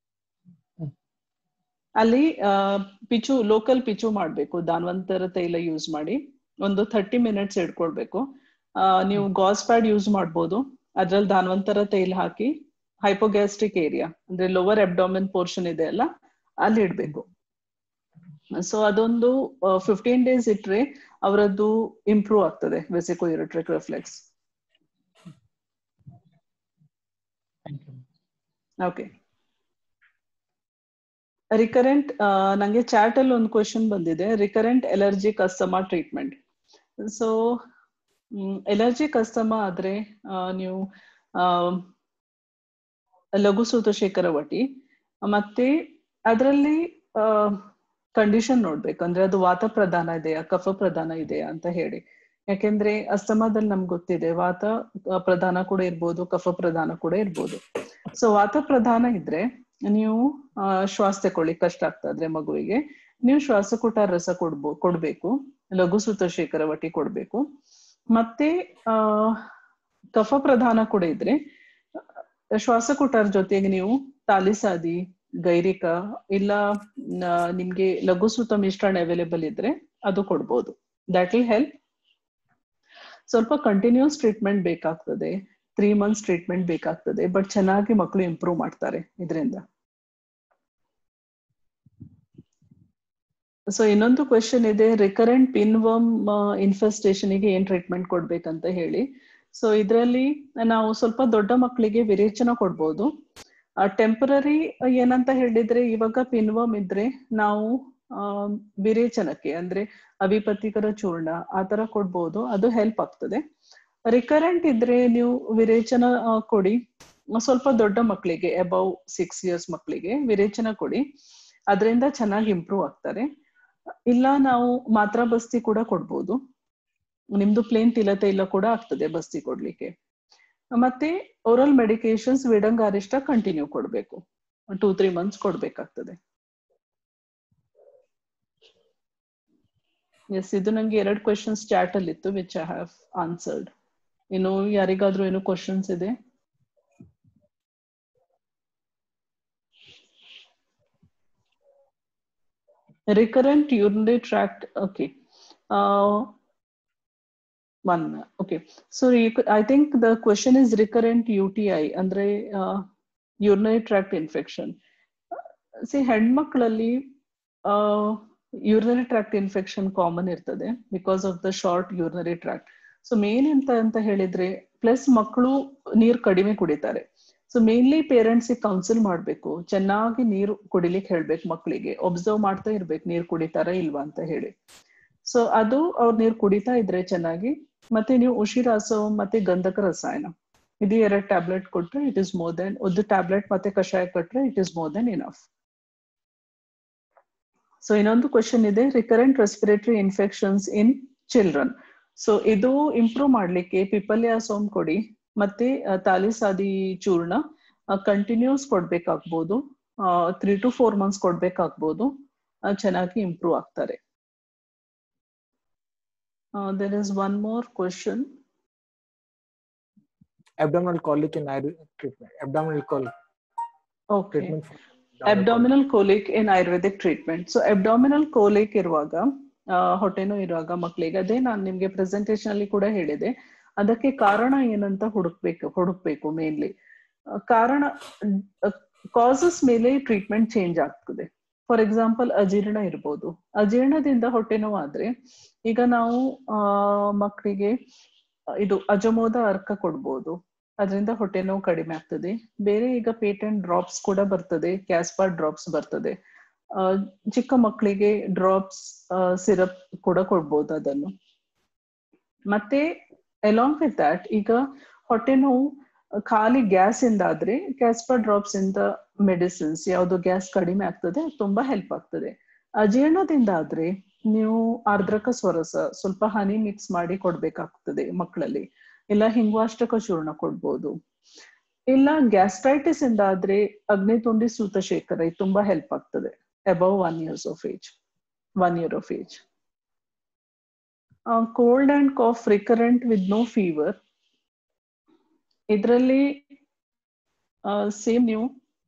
ಅಲ್ಲಿ ಆ, ಪಿಚು ಲೋಕಲ್ ಪಿಚು ಮಾಡ್ಬೇಕು ಧಾನ್ವಂತರ ತೈಲ ಯೂಸ್ ಮಾಡಿ ಒಂದು ಥರ್ಟಿ ಮಿನಿಟ್ಸ್ ಇಟ್ಕೊಳ್ಬೇಕು ಆ, ನೀವು ಗಾಸ್ ಪ್ಯಾಡ್ ಯೂಸ್ ಮಾಡ್ಬೋದು ಅದ್ರಲ್ಲಿ ಧಾನ್ವಂತರ ತೈಲ ಹಾಕಿ ಹೈಪೋಗ್ಯಾಸ್ಟ್ರಿಕ್ ಏರಿಯಾ ಅಂದ್ರೆ ಲೋವರ್ ಅಬ್ಡಾಮಿನ್ ಪೋರ್ಷನ್ ಇದೆ ಅಲ್ಲ ಅಲ್ಲಿ ಇಡ್ಬೇಕು ಸೊ ಅದೊಂದು ಫಿಫ್ಟೀನ್ ಡೇಸ್ ಇಟ್ರೆ ಅವರದ್ದು ಇಂಪ್ರೂವ್ ಆಗ್ತದೆ vesicoureteric reflex Thank you. Okay recurrent ನಂಗೆ ಚಾಟ್ ಅಲ್ಲಿ ಒಂದು ಕ್ವಶನ್ ಬಂದಿದೆ recurrent allergy asthma treatment so allergy asthma ಆದ್ರೆ ಆ, ನೀವು ಆ, ಲಘು ಸೂತಶೇಖರ ವಟಿ ಮತ್ತೆ ಅದರಲ್ಲಿ ಕಂಡೀಷನ್ ನೋಡ್ಬೇಕು ಅಂದ್ರೆ ಅದು ವಾತ ಪ್ರಧಾನ ಇದೆಯಾ ಕಫ ಪ್ರಧಾನ ಇದೆಯಾ ಅಂತ ಹೇಳಿ ಯಾಕೆಂದ್ರೆ ಅಸ್ತಮಾದಲ್ಲಿ ನಮ್ಗೆ ಗೊತ್ತಿದೆ ವಾತ ಆ, ಪ್ರಧಾನ ಕೂಡ ಇರ್ಬೋದು ಕಫ ಪ್ರಧಾನ ಕೂಡ ಇರ್ಬೋದು ಸೊ ವಾತ ಪ್ರಧಾನ ಇದ್ರೆ ನೀವು ಆ, ಶ್ವಾಸ ತಕೊಳ್ಳಿ ಕಷ್ಟ ಆಗ್ತದ್ರೆ ಮಗುವಿಗೆ ನೀವು ಶ್ವಾಸಕೂಟ ರಸ ಕೊಡ್ಬೋ ಕೊಡ್ಬೇಕು ಲಘು ಸೂತಶೇಖರ ವಟಿ ಕೊಡ್ಬೇಕು ಮತ್ತೆ ಆ ಕಫ ಪ್ರಧಾನ ಕೂಡ ಇದ್ರೆ ಶ್ವಾಸಕೂಟರ ಜೊತೆಗೆ ನೀವು ತಾಲಿಸಾದಿ ಗೈರಿಕ ಇಲ್ಲ ನ- ನಿಮ್ಗೆ ಲಘುಸೂತ ಮಿಶ್ರಣ ಅವೈಲೇಬಲ್ ಇದ್ರೆ ಅದು ಕೊಡ್ಬೋದು ದಟ್ ವಿಲ್ ಹೆಲ್ಪ್ ಸ್ವಲ್ಪ ಕಂಟಿನ್ಯೂಸ್ ಟ್ರೀಟ್ಮೆಂಟ್ ಬೇಕಾಗ್ತದೆ ತ್ರೀ ಮಂತ್ಸ್ ಟ್ರೀಟ್ಮೆಂಟ್ ಬೇಕಾಗ್ತದೆ ಬಟ್ ಚೆನ್ನಾಗಿ ಮಕ್ಕಳು ಇಂಪ್ರೂವ್ ಮಾಡ್ತಾರೆ ಇದರಿಂದ ಸೊ ಇನ್ನೊಂದು ಕ್ವೆಶನ್ ಇದೆ ರಿಕರೆಂಟ್ ಪಿನ್ವಮ್ ಇನ್ಫೆಸ್ಟೇಷನ್ ಗೆ ಏನ್ ಟ್ರೀಟ್ಮೆಂಟ್ ಕೊಡ್ಬೇಕಂತ ಹೇಳಿ ಸೊ ಇದರಲ್ಲಿ ನಾವು ಸ್ವಲ್ಪ ದೊಡ್ಡ ಮಕ್ಕಳಿಗೆ ವಿರೇಚನ ಕೊಡ್ಬೋದು ಟೆಂಪರರಿ ಏನಂತ ಹೇಳಿದ್ರೆ ಇವಾಗ ಪಿನ್ವಮ್ ಇದ್ರೆ ನಾವು ಆ, ವಿರೇಚನಕ್ಕೆ ಅಂದ್ರೆ ಅವಿಪತ್ತಿಕರ ಚೂರ್ಣ ಆ ತರ ಕೊಡ್ಬೋದು ಅದು ಹೆಲ್ಪ್ ಆಗ್ತದೆ ರಿಕರೆಂಟ್ ಇದ್ರೆ ನೀವು ವಿರೇಚನ ಆ, ಕೊಡಿ ಸ್ವಲ್ಪ ದೊಡ್ಡ ಮಕ್ಕಳಿಗೆ ಅಬೌವ್ ಸಿಕ್ಸ್ ಇಯರ್ಸ್ ಮಕ್ಕಳಿಗೆ ವಿರೇಚನ ಕೊಡಿ ಅದರಿಂದ ಚೆನ್ನಾಗಿ ಇಂಪ್ರೂವ್ ಆಗ್ತಾರೆ ಇಲ್ಲ ನಾವು ಮಾತ್ರಾ ಬಸ್ತಿ ಕೂಡ ಕೊಡ್ಬೋದು ನಿಮ್ದು ಪ್ಲೇನ್ ತಿಲತ ಇಲ್ಲ ಕೂಡ ಆಗ್ತದೆ ಬಸ್ತಿ ಕೊಡ್ಲಿಕ್ಕೆ ಮತ್ತೆ ಓರಲ್ ಮೆಡಿಕೇಶನ್ಸ್ ವಿಡಂಗಾರಿಷ್ಟ ಕಂಟಿನ್ಯೂ ಕೊಡ್ಬೇಕು ಟೂ ತ್ರೀ ಮಂತ್ಸ್ ಕೊಡ್ಬೇಕಾಗ್ತದೆ ಎಸ್ ಇದು ನಂಗೆ ಎರಡು ಕ್ವೆಶನ್ಸ್ ಚಾಟ್ ಅಲ್ಲಿ ಇತ್ತು ವಿಚ್ ಐ ಹ್ಯಾವ್ ಆನ್ಸರ್ಡ್ ಇನ್ನು ಯಾರಿಗಾದ್ರೂ ಏನು ಕ್ವಶನ್ಸ್ ಇದೆ recurrent urinary tract okay uh, one okay so you could, i think the question is recurrent uti ಅಂದ್ರೆ uh, urinary tract infection see ಹೆಣ್ಮಕ್ಳಲ್ಲಿ ಯೂರಿನರಿ ಟ್ರಾಕ್ಟ್ ಇನ್ಫೆಕ್ಷನ್ ಕಾಮನ್ ಇರ್ತದೆ because of the short urinary tract so main ಎಂತ ಅಂತ ಹೇಳಿದ್ರೆ plus ಮಕ್ಕಳು ನೀರು ಕಡಿಮೆ ಕುಡಿತಾರೆ ಸೊ ಮೇನ್ಲಿ ಪೇರೆಂಟ್ಸ್ ಕೌನ್ಸಿಲ್ ಮಾಡ್ಬೇಕು ಚೆನ್ನಾಗಿ ನೀರು ಕುಡಿಲಿಕ್ಕೆ ಹೇಳ್ಬೇಕು ಮಕ್ಕಳಿಗೆ ಒಬ್ಸರ್ವ್ ಮಾಡ್ತಾ ಇರ್ಬೇಕು ನೀರು ಕುಡಿತಾರ ಇಲ್ವಾ ಅಂತ ಹೇಳಿ ಸೊ ಅದು ಅವ್ರು ನೀರು ಕುಡಿತಾ ಇದ್ರೆ ಚೆನ್ನಾಗಿ ಮತ್ತೆ ನೀವು ಉಸಿರಾಸವ ಮತ್ತೆ ಗಂಧಕ ರಸಾಯನ ಇದು ಎರಡು ಟ್ಯಾಬ್ಲೆಟ್ ಕೊಟ್ರೆ ಇಟ್ ಇಸ್ ಮೋರ್ ದೆನ್ ಒಂದು ಟ್ಯಾಬ್ಲೆಟ್ ಮತ್ತೆ ಕಷಾಯ ಕೊಟ್ರೆ it is more than enough so ಇನ್ನೊಂದು ಕ್ವಶನ್ ಇದೆ recurrent respiratory infections in children so ಇದು ಇಂಪ್ರೂವ್ ಮಾಡ್ಲಿಕ್ಕೆ ಪಿಪಲ್ಯ ಸೋಮ್ ಕೊಡಿ ಮತ್ತೆ ಆ, ತಾಲಿಸಾದಿ ಚೂರ್ಣ ಕಂಟಿನ್ಯೂಸ್ ಕೊಡ್ಬೇಕಾಗ್ಬೋದು ತ್ರೀ ಟು ಫೋರ್ ಮಂತ್ಸ್ ಕೊಡ್ಬೇಕಾಗ್ಬೋದು ಆ, ಚೆನ್ನಾಗಿ ಇಂಪ್ರೂವ್ ಆಗ್ತಾರೆ there is one more question abdominal colic in Ayurvedic treatment. Abdominal colic okay treatment. for abdominal colic in Ayurvedic treatment so abdominal colic ಇರುವಾಗ ಆ, ಹೊಟ್ಟೆನೋ ಇರುವಾಗ ಮಕ್ಕಳಿಗೆ ಅದೇ ನಾನು ನಿಮ್ಗೆ ಪ್ರೆಸೆಂಟೇಶನ್ ಅಲ್ಲಿ ಕೂಡ ಹೇಳಿದೆ ಅದಕ್ಕೆ ಕಾರಣ ಏನಂತ ಹುಡುಕ್ಬೇಕು ಹುಡುಕ್ಬೇಕು ಮೇನ್ಲಿ ಕಾರಣ ಕಾಸಸ್ ಮೇಲೆ ಟ್ರೀಟ್ಮೆಂಟ್ ಚೇಂಜ್ ಆಗ್ತದೆ ಫಾರ್ ಎಕ್ಸಾಂಪಲ್ ಅಜೀರ್ಣ ಇರ್ಬೋದು ಅಜೀರ್ಣದಿಂದ ಹೊಟ್ಟೆ ನೋವು ಆದ್ರೆ ಈಗ ನಾವು ಆ ಮಕ್ಕಳಿಗೆ ಇದು ಅಜಮೋದ ಅರ್ಕ ಕೊಡ್ಬೋದು ಅದರಿಂದ ಹೊಟ್ಟೆ ನೋವು ಕಡಿಮೆ ಆಗ್ತದೆ ಬೇರೆ ಈಗ ಪೇಟೆಂಟ್ ಡ್ರಾಪ್ಸ್ ಕೂಡ ಬರ್ತದೆ ಕ್ಯಾಸ್ಪಾರ್ ಡ್ರಾಪ್ಸ್ ಬರ್ತದೆ ಚಿಕ್ಕ ಮಕ್ಕಳಿಗೆ ಡ್ರಾಪ್ಸ್ ಸಿರಪ್ ಕೂಡ ಕೊಡ್ಬೋದು ಅದನ್ನು ಮತ್ತೆ ಅಲಾಂಗ್ ವಿತ್ ದಟ್ ಈಗ ಹೊಟ್ಟೆ ನೋವು ಖಾಲಿ ಗ್ಯಾಸ್ ಇಂದ ಆದ್ರೆ ಕ್ಯಾಸ್ಪರ್ ಡ್ರಾಪ್ಸ್ ಇಂದ ಮೆಡಿಸಿನ್ಸ್ ಯಾವುದು ಗ್ಯಾಸ್ ಕಡಿಮೆ ಆಗ್ತದೆ ತುಂಬಾ ಹೆಲ್ಪ್ ಆಗ್ತದೆ ಅಜೀರ್ಣದಿಂದ ಆದ್ರೆ ನೀವು ಆರ್ದ್ರಕ ಸ್ವರಸ ಸ್ವಲ್ಪ ಹನಿ ಮಿಕ್ಸ್ ಮಾಡಿ ಕೊಡ್ಬೇಕಾಗ್ತದೆ ಮಕ್ಕಳಲ್ಲಿ ಇಲ್ಲ ಹಿಂಗ್ವಾಷ್ಟಕ ಚೂರ್ಣ ಕೊಡ್ಬೋದು ಇಲ್ಲ ಗ್ಯಾಸ್ಟ್ರೈಟಿಸ್ ಇಂದ ಆದ್ರೆ ಅಗ್ನಿತುಂಡಿ ಸೂತಶೇಖರ ಇದು ತುಂಬಾ ಹೆಲ್ಪ್ ಆಗ್ತದೆ above one years of age one year of age cold and cough recurrent with no fever ಇದರಲ್ಲಿ ಸೇಮ್ ನೀವು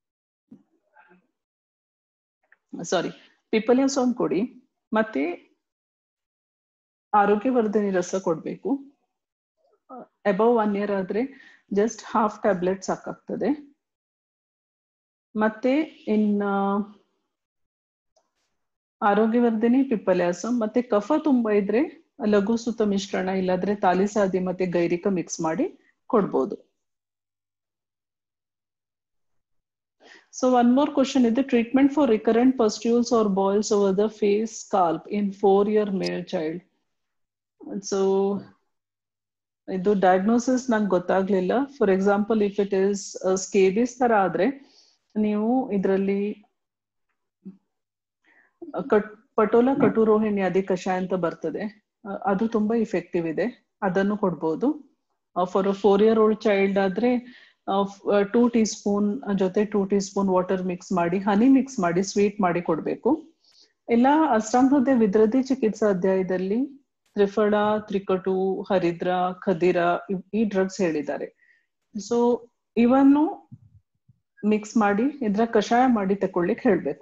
ಸಾರಿ ಪಿಪಲ್ಯ ಸೋಮ್ ಕೊಡಿ ಮತ್ತೆ ಆರೋಗ್ಯವರ್ಧನೆ ರಸ ಕೊಡ್ಬೇಕು ಅಬೌವ್ ಒನ್ ಇಯರ್ ಆದ್ರೆ ಜಸ್ಟ್ ಹಾಫ್ ಟ್ಯಾಬ್ಲೆಟ್ ಸಾಕಾಗ್ತದೆ ಮತ್ತೆ ಇನ್ ಆರೋಗ್ಯವರ್ಧನೆ ಪಿಪ್ಪಲ್ಯಾಸಂ ಮತ್ತೆ ಕಫ ತುಂಬಾ ಇದ್ರೆ ಲಘು ಸುತ್ತ ಮಿಶ್ರಣ ಇಲ್ಲಾದ್ರೆ ತಾಲಿಸಾದಿ ಮತ್ತೆ ಗೈರಿಕ ಮಿಕ್ಸ್ ಮಾಡಿ ಕೊಡ್ಬೋದು ಸೊ ಒನ್ ಮೋರ್ ಕ್ವಶನ್ ಇದೆ treatment for recurrent pustules or boils over the face scalp in four year male child so ಇದು ಡಯಾಗ್ನೋಸಿಸ್ ನಂಗೆ ಗೊತ್ತಾಗ್ಲಿಲ್ಲ for example if it is scabies ತರ ಆದ್ರೆ ನೀವು ಇದರಲ್ಲಿ ಕಟ್ ಪಟೋಲ ಕಟುರೋಹಿಣಿ ಅದಿ ಕಷಾಯ ಅಂತ ಬರ್ತದೆ ಅದು ತುಂಬಾ ಇಫೆಕ್ಟಿವ್ ಇದೆ ಅದನ್ನು ಕೊಡ್ಬೋದು for four year old child ಆದ್ರೆ ಟೂ ಟೀ ಸ್ಪೂನ್ ಜೊತೆ two teaspoon water mix ಮಾಡಿ ಹನಿ ಮಿಕ್ಸ್ ಮಾಡಿ ಸ್ವೀಟ್ ಮಾಡಿ ಕೊಡ್ಬೇಕು ಇಲ್ಲ ಅಷ್ಟಾಂಗಹೃದಯ ವಿದ್ರದಿ ಚಿಕಿತ್ಸಾ ಅಧ್ಯಾಯದಲ್ಲಿ ತ್ರಿಫಳ ತ್ರಿಕಟು ಹರಿದ್ರ ಖದಿರ ಈ ಡ್ರಗ್ಸ್ ಹೇಳಿದ್ದಾರೆ ಸೊ ಇವನ್ನು ಮಿಕ್ಸ್ ಮಾಡಿ ಇದ್ರ ಕಷಾಯ ಮಾಡಿ ತಕೊಳ್ಳಿಕ್ ಹೇಳ್ಬೇಕು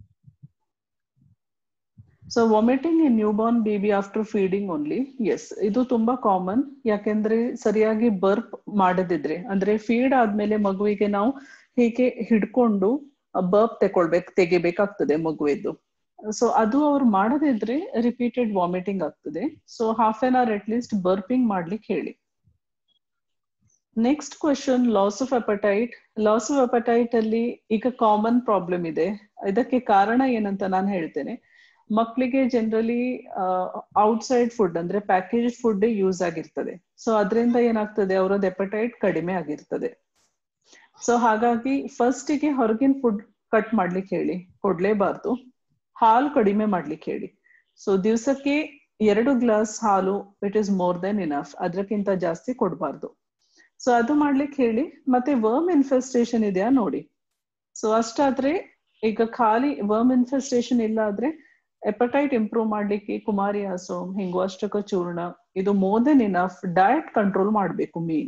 so vomiting in newborn baby after feeding only yes ಇದು ತುಂಬಾ ಕಾಮನ್ ಯಾಕೆಂದ್ರೆ ಸರಿಯಾಗಿ ಬರ್ಪ್ ಮಾಡದಿದ್ರೆ ಅಂದ್ರೆ ಫೀಡ್ ಆದ್ಮೇಲೆ ಮಗುವಿಗೆ ನಾವು ಹೀಗೆ ಹಿಡ್ಕೊಂಡು ಬರ್ಪ್ ತಕೊಳ್ಬೇಕು ತೆಗಿಬೇಕಾಗ್ತದೆ ಮಗುವಿದ್ದು ಸೊ ಅದು ಅವ್ರು ಮಾಡದಿದ್ರೆ ರಿಪೀಟೆಡ್ ವಾಮಿಟಿಂಗ್ ಆಗ್ತದೆ so half an hour at least burping ಮಾಡ್ಲಿಕ್ಕೆ ಹೇಳಿ next question loss of appetite loss of appetite ಅಲ್ಲಿ ಈಗ ಕಾಮನ್ ಪ್ರಾಬ್ಲಮ್ ಇದೆ ಇದಕ್ಕೆ ಕಾರಣ ಏನಂತ ನಾನು ಹೇಳ್ತೇನೆ ಮಕ್ಕಳಿಗೆ ಜನರಲಿ ಔಟ್ಸೈಡ್ ಫುಡ್ ಅಂದ್ರೆ ಪ್ಯಾಕೇಜ್ ಫುಡ್ ಯೂಸ್ ಆಗಿರ್ತದೆ ಸೊ ಅದರಿಂದ ಏನಾಗ್ತದೆ ಅವರದ್ದು ಎಪಟೈಟ್ ಕಡಿಮೆ ಆಗಿರ್ತದೆ ಸೊ ಹಾಗಾಗಿ ಫಸ್ಟಿಗೆ ಹೊರಗಿನ ಫುಡ್ ಕಟ್ ಮಾಡ್ಲಿಕ್ಕೆ ಹೇಳಿ ಕೊಡ್ಲೇಬಾರ್ದು ಹಾಲು ಕಡಿಮೆ ಮಾಡ್ಲಿಕ್ಕೆ ಹೇಳಿ ಸೊ ದಿವಸಕ್ಕೆ ಎರಡು ಗ್ಲಾಸ್ ಹಾಲು it is more than enough ಅದಕ್ಕಿಂತ ಜಾಸ್ತಿ ಕೊಡಬಾರ್ದು ಸೊ ಅದು ಮಾಡ್ಲಿಕ್ಕೆ ಹೇಳಿ ಮತ್ತೆ ವರ್ಮ್ ಇನ್ಫೆಸ್ಟೇಷನ್ ಇದೆಯಾ ನೋಡಿ ಸೊ ಅಷ್ಟಾದ್ರೆ ಈಗ ಖಾಲಿ ವರ್ಮ್ ಇನ್ಫೆಸ್ಟೇಷನ್ ಇಲ್ಲ ಆದ್ರೆ ಎಪಟೈಟ್ ಇಂಪ್ರೂವ್ ಮಾಡ್ಲಿಕ್ಕೆ ಕುಮಾರಿ ಆಸೋಮ್ ಹಿಂಗುವಷ್ಟಕ ಚೂರ್ಣ ಇದು more than enough diet control ಮಾಡಬೇಕು main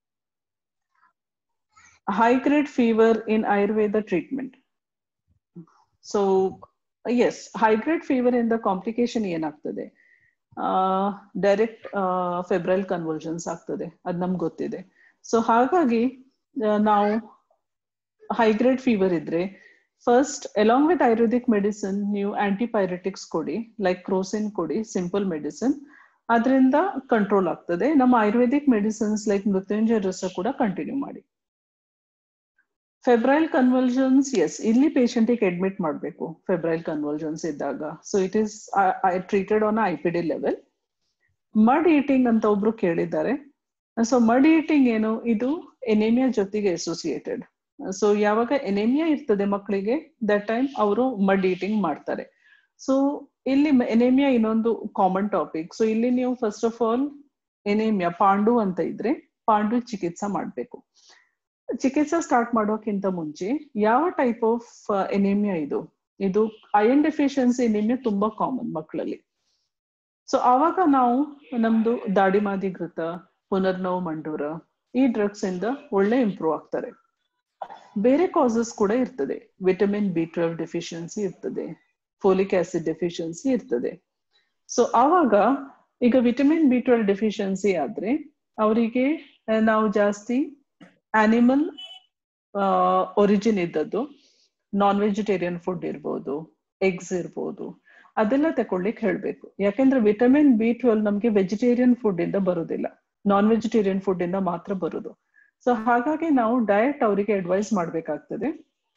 high grade fever in Ayurveda treatment so yes high grade fever ಇಂದ ಕಾಂಪ್ಲಿಕೇಶನ್ ಏನಾಗ್ತದೆ ಡೈರೆಕ್ಟ್ ಫೆಬ್ರೈಲ್ ಕನ್ವರ್ಷನ್ಸ್ ಆಗ್ತದೆ ಅದ್ ನಮ್ಗೆ ಗೊತ್ತಿದೆ ಸೊ ಹಾಗಾಗಿ ನಾವು ಹೈಗ್ರೇಡ್ ಫೀವರ್ ಇದ್ರೆ first along with Ayurvedic medicine ನೀವು ಆಂಟಿಪೈರೆಟಿಕ್ಸ್ ಕೊಡಿ ಲೈಕ್ ಕ್ರೋಸಿನ್ ಕೊಡಿ ಸಿಂಪಲ್ ಮೆಡಿಸಿನ್ ಅದರಿಂದ ಕಂಟ್ರೋಲ್ ಆಗ್ತದೆ ನಮ್ಮ ಆಯುರ್ವೇದಿಕ್ ಮೆಡಿಸಿನ್ಸ್ ಲೈಕ್ ಮೃತ್ಯುಂಜಯ ರಸ ಕೂಡ ಕಂಟಿನ್ಯೂ ಮಾಡಿ ಫೆಬ್ರೈಲ್ ಕನ್ವಲ್ಷನ್ಸ್ ಎಸ್ ಇಲ್ಲಿ ಪೇಷಂಟಿಗೆ ಅಡ್ಮಿಟ್ ಮಾಡಬೇಕು ಫೆಬ್ರೈಲ್ ಕನ್ವಲ್ಷನ್ಸ್ ಇದ್ದಾಗ so it is treated on I P D level mud eating ಅಂತ ಒಬ್ರು ಕೇಳಿದ್ದಾರೆ ಸೊ ಮಡ್ ಈಟಿಂಗ್ ಏನು ಇದು ಎನೇಮಿಯಾ ಜೊತೆಗೆ ಅಸೋಸಿಯೇಟೆಡ್ ಸೊ ಯಾವಾಗ ಎನೇಮಿಯಾ ಇರ್ತದೆ ಮಕ್ಕಳಿಗೆ ದಟ್ ಟೈಮ್ ಅವರು ಮಡ್ ಈಟಿಂಗ್ ಮಾಡ್ತಾರೆ ಸೊ ಇಲ್ಲಿ ಎನೇಮಿಯಾ ಇನ್ನೊಂದು ಕಾಮನ್ ಟಾಪಿಕ್ ಸೊ ಇಲ್ಲಿ ನೀವು ಫಸ್ಟ್ ಆಫ್ ಆಲ್ ಎನೇಮಿಯಾ ಪಾಂಡು ಅಂತ ಇದ್ರೆ ಪಾಂಡು ಚಿಕಿತ್ಸಾ ಮಾಡ್ಬೇಕು ಚಿಕಿತ್ಸೆ ಸ್ಟಾರ್ಟ್ ಮಾಡೋಕ್ಕಿಂತ ಮುಂಚೆ ಯಾವ ಟೈಪ್ ಆಫ್ ಎನೇಮಿಯಾ ಇದು ಇದು ಐರನ್ ಡೆಫಿಷಿಯನ್ಸಿ ಎನೇಮಿಯಾ ತುಂಬಾ ಕಾಮನ್ ಮಕ್ಕಳಲ್ಲಿ ಸೊ ಆವಾಗ ನಾವು ನಮ್ದು ದಾಡಿಮಾದಿ ಘೃತ ಪುನರ್ನೋವು ಮಂಡೂರ ಈ ಡ್ರಗ್ಸ್ ಇಂದ ಒಳ್ಳೆ ಇಂಪ್ರೂವ್ ಆಗ್ತಾರೆ ಬೇರೆ ಕಾಸಸ್ ಕೂಡ ಇರ್ತದೆ ವಿಟಮಿನ್ ಬಿ ಟ್ವೆಲ್ವ್ ಡೆಫಿಷಿಯನ್ಸಿ ಇರ್ತದೆ ಫೋಲಿಕ್ ಆಸಿಡ್ ಡೆಫಿಷಿಯನ್ಸಿ ಇರ್ತದೆ ಸೊ ಆವಾಗ ಈಗ ವಿಟಮಿನ್ ಬಿ ಟ್ವೆಲ್ವ್ ಡೆಫಿಷಿಯನ್ಸಿ ಆದ್ರೆ ಅವರಿಗೆ ನಾವು ಜಾಸ್ತಿ ಆನಿಮಲ್ ಒರಿಜಿನ್ ಇದ್ದದ್ದು ನಾನ್ ವೆಜಿಟೇರಿಯನ್ ಫುಡ್ ಇರ್ಬೋದು ಎಗ್ಸ್ ಇರ್ಬೋದು ಅದೆಲ್ಲ ತಕೊಳ್ಳಿಕ್ ಹೇಳ್ಬೇಕು ಯಾಕೆಂದ್ರೆ ವಿಟಮಿನ್ ಬಿ ಟ್ವೆಲ್ ನಮ್ಗೆ ವೆಜಿಟೇರಿಯನ್ ಫುಡ್ ಇಂದ ಬರುದಿಲ್ಲ ನಾನ್ ವೆಜಿಟೇರಿಯನ್ ಫುಡ್ ಇಂದ ಮಾತ್ರ ಬರುದು ಸೊ ಹಾಗಾಗಿ ನಾವು ಡಯಟ್ ಅವರಿಗೆ ಅಡ್ವೈಸ್ ಮಾಡ್ಬೇಕಾಗ್ತದೆ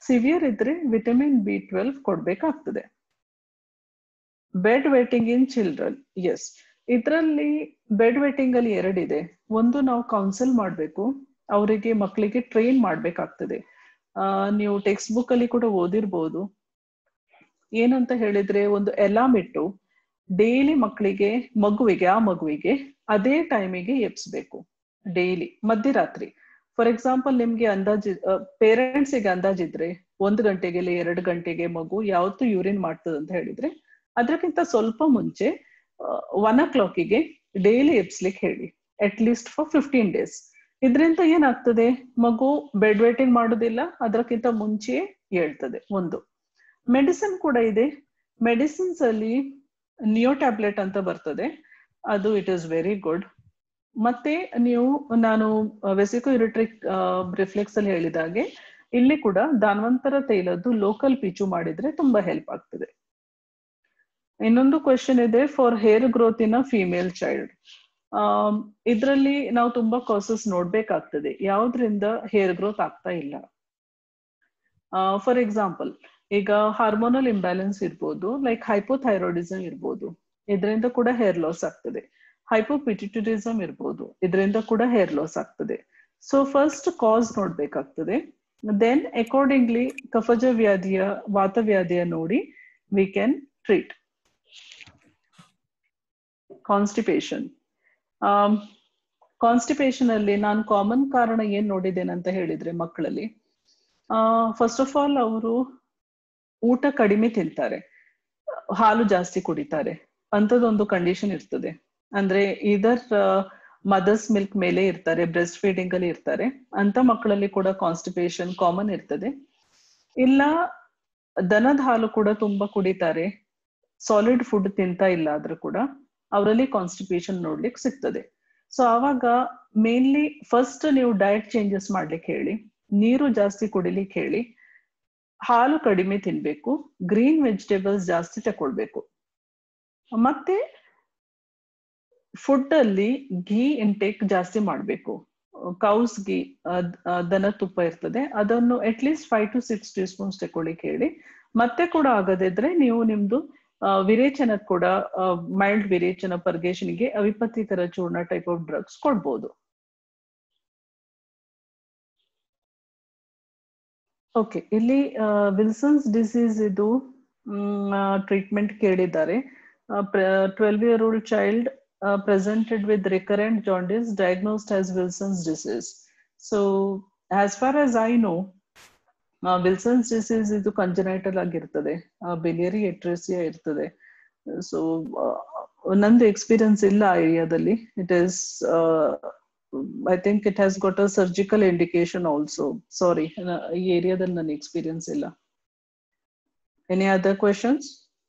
ಸಿವಿಯರ್ ಇದ್ರೆ ವಿಟಮಿನ್ ಬಿ ಟ್ವೆಲ್ವ್ ಕೊಡ್ಬೇಕಾಗ್ತದೆ bed wetting in children yes ಇದರಲ್ಲಿ ಬೆಡ್ ವೇಟಿಂಗ್ ಅಲ್ಲಿ ಎರಡಿದೆ ಒಂದು ನಾವು ಕೌನ್ಸಿಲ್ ಮಾಡಬೇಕು ಅವರಿಗೆ ಮಕ್ಕಳಿಗೆ ಟ್ರೈನ್ ಮಾಡ್ಬೇಕಾಗ್ತದೆ ಆ ನೀವು ಟೆಕ್ಸ್ಟ್ ಬುಕ್ ಅಲ್ಲಿ ಕೂಡ ಓದಿರ್ಬೋದು ಏನಂತ ಹೇಳಿದ್ರೆ ಒಂದು ಎಲಾಮ್ ಇಟ್ಟು ಡೈಲಿ ಮಕ್ಕಳಿಗೆ ಮಗುವಿಗೆ ಆ ಮಗುವಿಗೆ ಅದೇ ಟೈಮಿಗೆ ಎಬ್ಸ್ಬೇಕು ಡೈಲಿ ಮಧ್ಯರಾತ್ರಿ ಫಾರ್ ಎಕ್ಸಾಂಪಲ್ ನಿಮ್ಗೆ ಅಂದಾಜು ಪೇರೆಂಟ್ಸಿಗೆ ಅಂದಾಜಿದ್ರೆ ಒಂದು ಗಂಟೆಗೆ ಇಲ್ಲ ಎರಡು ಗಂಟೆಗೆ ಮಗು ಯಾವತ್ತು ಯೂರಿನ್ ಮಾಡ್ತದೆ ಅಂತ ಹೇಳಿದ್ರೆ ಅದಕ್ಕಿಂತ ಸ್ವಲ್ಪ ಮುಂಚೆ ಒನ್ ಓ ಕ್ಲಾಕಿಗೆ ಡೈಲಿ ಎಬ್ಸ್ಲಿಕ್ಕೆ ಹೇಳಿ at least for fifteen days ಇದರಿಂದ ಏನಾಗ್ತದೆ ಮಗು ಬೆಡ್ ವೇಟಿಂಗ್ ಮಾಡೋದಿಲ್ಲ ಅದಕ್ಕಿಂತ ಮುಂಚೆ ಹೇಳ್ತದೆ ಒಂದು ಮೆಡಿಸಿನ್ ಕೂಡ ಇದೆ ಮೆಡಿಸಿನ್ಸ್ ಅಲ್ಲಿ ನಿಯೋ ಟ್ಯಾಬ್ಲೆಟ್ ಅಂತ ಬರ್ತದೆ ಅದು ಇಟ್ ಇಸ್ ವೆರಿ ಗುಡ್ ಮತ್ತೆ ನೀವು ನಾನು ವೆಸಿಕೋ ಯುರಿಟ್ರಿಕ್ ರಿಫ್ಲೆಕ್ಸ್ ಅಲ್ಲಿ ಹೇಳಿದಾಗೆ ಇಲ್ಲಿ ಕೂಡ ದಾನ್ವಂತರ ತೈಲದ್ದು ಲೋಕಲ್ ಪಿಚು ಮಾಡಿದ್ರೆ ತುಂಬಾ ಹೆಲ್ಪ್ ಆಗ್ತದೆ ಇನ್ನೊಂದು ಕ್ವೆಶನ್ ಇದೆ for hair growth in a female child ಇದರಲ್ಲಿ ನಾವು ತುಂಬಾ ಕಾಸಸ್ ನೋಡ್ಬೇಕಾಗ್ತದೆ ಯಾವ್ದ್ರಿಂದ ಹೇರ್ ಗ್ರೋತ್ ಆಗ್ತಾ ಇಲ್ಲ ಫಾರ್ ಎಕ್ಸಾಂಪಲ್ ಈಗ ಹಾರ್ಮೋನಲ್ ಇಂಬ್ಯಾಲೆನ್ಸ್ ಇರ್ಬೋದು ಲೈಕ್ ಹೈಪೋಥೈರಾಯ್ಡಿಸಮ್ ಇರ್ಬೋದು ಇದರಿಂದ ಕೂಡ ಹೇರ್ ಲಾಸ್ ಆಗ್ತದೆ ಹೈಪೋಪಿಟಿಟರಿಸಮ್ ಇರ್ಬೋದು ಇದರಿಂದ ಕೂಡ ಹೇರ್ ಲಾಸ್ ಆಗ್ತದೆ ಸೊ ಫಸ್ಟ್ ಕಾಸ್ ನೋಡ್ಬೇಕಾಗ್ತದೆ ದೆನ್ ಅಕಾರ್ಡಿಂಗ್ಲಿ ಕಫಜ ವ್ಯಾಧಿಯ ವಾತವ್ಯಾಧಿಯ ನೋಡಿ we can treat constipation constipation ಅಲ್ಲಿ ನಾನು ಕಾಮನ್ ಕಾರಣ ಏನ್ ನೋಡಿದ್ದೇನೆ ಅಂತ ಹೇಳಿದ್ರೆ ಮಕ್ಕಳಲ್ಲಿ ಫಸ್ಟ್ ಆಫ್ ಆಲ್ ಅವರು ಊಟ ಕಡಿಮೆ ತಿಂತಾರೆ ಹಾಲು ಜಾಸ್ತಿ ಕುಡಿತಾರೆ ಅಂತದೊಂದು ಕಂಡೀಷನ್ ಇರ್ತದೆ ಅಂದ್ರೆ ಇದರ್ ಮದರ್ಸ್ ಮಿಲ್ಕ್ ಮೇಲೆ ಇರ್ತಾರೆ ಬ್ರೆಸ್ಟ್ ಫೀಡಿಂಗ್ ಅಲ್ಲಿ ಇರ್ತಾರೆ ಅಂತ ಮಕ್ಕಳಲ್ಲಿ ಕೂಡ ಕಾನ್ಸ್ಟಿಪೇಷನ್ ಕಾಮನ್ ಇರ್ತದೆ ಇಲ್ಲ ದನದ ಹಾಲು ಕೂಡ ತುಂಬಾ ಕುಡಿತಾರೆ ಸಾಲಿಡ್ ಫುಡ್ ತಿಂತಾ ಇಲ್ಲ ಆದ್ರೂ ಕೂಡ ಅವರಲ್ಲಿ ಕಾನ್ಸ್ಟಿಪೇಷನ್ ನೋಡ್ಲಿಕ್ಕೆ ಸಿಗ್ತದೆ ಸೊ ಆವಾಗ ಮೇನ್ಲಿ ಫಸ್ಟ್ ನೀವು ಡಯಟ್ ಚೇಂಜಸ್ ಮಾಡ್ಲಿಕ್ಕೆ ಹೇಳಿ ನೀರು ಜಾಸ್ತಿ ಕುಡಿಲಿಕ್ಕೆ ಹೇಳಿ ಹಾಲು ಕಡಿಮೆ ತಿನ್ಬೇಕು ಗ್ರೀನ್ ವೆಜಿಟೇಬಲ್ಸ್ ಜಾಸ್ತಿ ತಕೊಳ್ಬೇಕು ಮತ್ತೆ ಫುಡ್ ಅಲ್ಲಿ ಘೀ ಇಂಟೇಕ್ ಜಾಸ್ತಿ ಮಾಡ್ಬೇಕು ಕೌಸ್ ಘೀ ದನ ತುಪ್ಪ ಇರ್ತದೆ ಅದನ್ನು at least five to six teaspoons ತಕೊಳ್ಳಿಕ್ಕೆ ಹೇಳಿ ಮತ್ತೆ ಕೂಡ ಆಗದಿದ್ರೆ ನೀವು ನಿಮ್ದು ವಿರೇಚನ ಕೂಡ ಮೈಲ್ಡ್ ವಿರೇಚನ ಪರ್ಗೇಷನ್ಗೆ ಅವಿಪತ್ತಿಕರ ಚೂರ್ಣ ಟೈಪ್ ಆಫ್ ಡ್ರಗ್ಸ್ ಕೊಡ್ಬೋದು ಓಕೆ ಇಲ್ಲಿ ವಿಲ್ಸನ್ಸ್ ಡಿಸೀಸ್ ಇದು ಟ್ರೀಟ್ಮೆಂಟ್ ಕೇಳಿದ್ದಾರೆ twelve year old child presented with recurrent jaundice diagnosed as Wilson's disease so as far as I know Wilson's disease ಇದು ಕಂಜನೈಟಲ್ ಆಗಿರ್ತದೆ ಬಿಲಿಯರಿ ಎಟ್ರೆಸಿಯಾ ಇರ್ತದೆ ಸೊ ನಂದು experience ಇಲ್ಲ ಆ ಏರಿಯಾದಲ್ಲಿ it is I think it has got a surgical indication also sorry ಈ ಏರಿಯಾದಲ್ಲಿ ನನ್ನ ಎಕ್ಸ್ಪೀರಿಯನ್ಸ್ ಇಲ್ಲ any other questions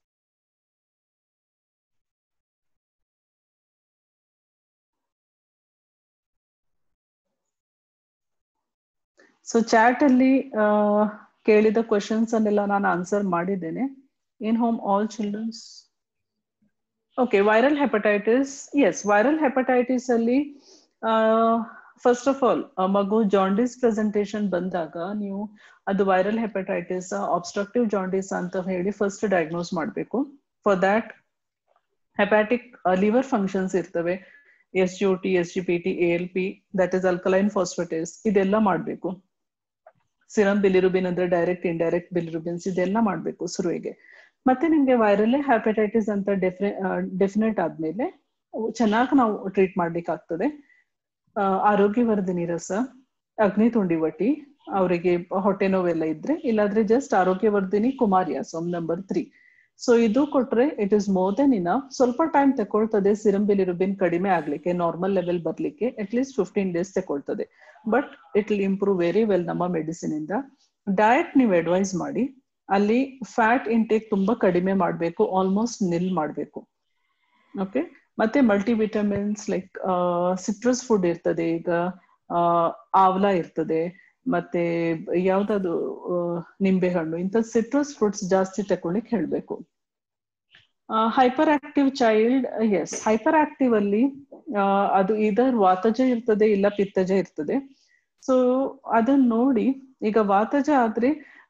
so chat ಅಲ್ಲಿ ಕೇಳಿದ ಕ್ವೆಶನ್ಸ್ ಅನ್ನೆಲ್ಲ ನಾನು ಆನ್ಸರ್ ಮಾಡಿದ್ದೇನೆ in home all childrens okay viral hepatitis yes viral hepatitis ಅಲ್ಲಿ ಫಸ್ಟ್ ಆಫ್ ಆಲ್ ಮಗು ಜಾಂಡಿಸ್ ಪ್ರೆಸೆಂಟೇಶನ್ ಬಂದಾಗ ನೀವು ಅದು ವೈರಲ್ ಹೆಪಟೈಟಿಸ್ ಆಬ್ಸ್ಟ್ರಕ್ಟಿವ್ ಜಾಂಡಿಸ್ ಅಂತ ಹೇಳಿ ಫಸ್ಟ್ ಡಯಾಗ್ನೋಸ್ ಮಾಡಬೇಕು for that hepatic liver functions ಇರ್ತವೆ S U T S G P T A L P that is alkaline phosphatase ಇದೆಲ್ಲ ಮಾಡಬೇಕು ಸಿರಮ್ ಬಿಲಿರುಬಿನ್ ಅಂದ್ರೆ ಡೈರೆಕ್ಟ್ ಇಂಡೈರೆಕ್ಟ್ ಬಿಲಿರುಬಿನ್ಸ್ ಇದೆಲ್ಲ ಮಾಡಬೇಕು ಶುರುವಿಗೆ ಮತ್ತೆ ನಿಮ್ಗೆ ವೈರಲ್ ಹೆಪಟೈಟಿಸ್ ಅಂತ ಡೆಫಿ ಡೆಫಿನೆಟ್ ಆದ್ಮೇಲೆ ಚೆನ್ನಾಗಿ ನಾವು ಟ್ರೀಟ್ ಮಾಡ್ಲಿಕ್ಕಾಗ್ತದೆ ಆರೋಗ್ಯವರ್ಧಿನಿ ರಸ ಅಗ್ನಿ ತುಂಡಿವಟಿ ಅವರಿಗೆ ಹೊಟ್ಟೆ ನೋವೆಲ್ಲ ಇದ್ರೆ ಇಲ್ಲಾದ್ರೆ ಜಸ್ಟ್ ಆರೋಗ್ಯವರ್ಧಿನಿ ಕುಮಾರಿಯಾಸಮ್ ನಂಬರ್ ತ್ರೀ ಸೊ ಇದು ಕೊಟ್ರೆ ಇಟ್ ಇಸ್ ಮೋರ್ ದೆನ್ ಇನ ಸ್ವಲ್ಪ ಟೈಮ್ ತಗೊಳ್ತದೆ ಸಿರಮ್ ಬಿಲಿರುಬಿನ್ ಕಡಿಮೆ ಆಗ್ಲಿಕ್ಕೆ ನಾರ್ಮಲ್ ಲೆವೆಲ್ ಬರ್ಲಿಕ್ಕೆ ಅಟ್ ಲೀಸ್ಟ್ ಫಿಫ್ಟೀನ್ ಡೇಸ್ ತಗೊಳ್ತದೆ but it will improve very well ನಮ್ಮ ಮೆಡಿಸಿನ್ ಇಂದ ಡಯಟ್ ನೀವು ಅಡ್ವೈಸ್ ಮಾಡಿ ಅಲ್ಲಿ ಫ್ಯಾಟ್ ಇಂಟೇಕ್ ತುಂಬಾ ಕಡಿಮೆ ಮಾಡಬೇಕು ಆಲ್ಮೋಸ್ಟ್ ನಿಲ್ ಮಾಡಬೇಕು ಓಕೆ ಮತ್ತೆ ಮಲ್ಟಿವಿಟಮಿನ್ಸ್ ಲೈಕ್ ಸಿಟ್ರಸ್ ಫುಡ್ ಇರ್ತದೆ ಈಗ ಆವ್ಲಾ ಇರ್ತದೆ ಮತ್ತೆ ಯಾವ್ದಾದ್ರು ನಿಂಬೆಹಣ್ಣು ಇಂಥ ಸಿಟ್ರಸ್ ಫ್ರೂಟ್ಸ್ ಜಾಸ್ತಿ ತಕೊಳ್ಳಿಕ್ ಹೇಳ್ಬೇಕು hyperactive child yes hyperactive ಅಲ್ಲಿ ಅದು ಇದರ್ ವಾತಜ ಇರ್ತದೆ ಇಲ್ಲ ಪಿತ್ತಜ ಇರ್ತದೆ ಸೊ ಅದನ್ನ ನೋಡಿ ಈಗ ವಾತಜ ಆದ್ರೆ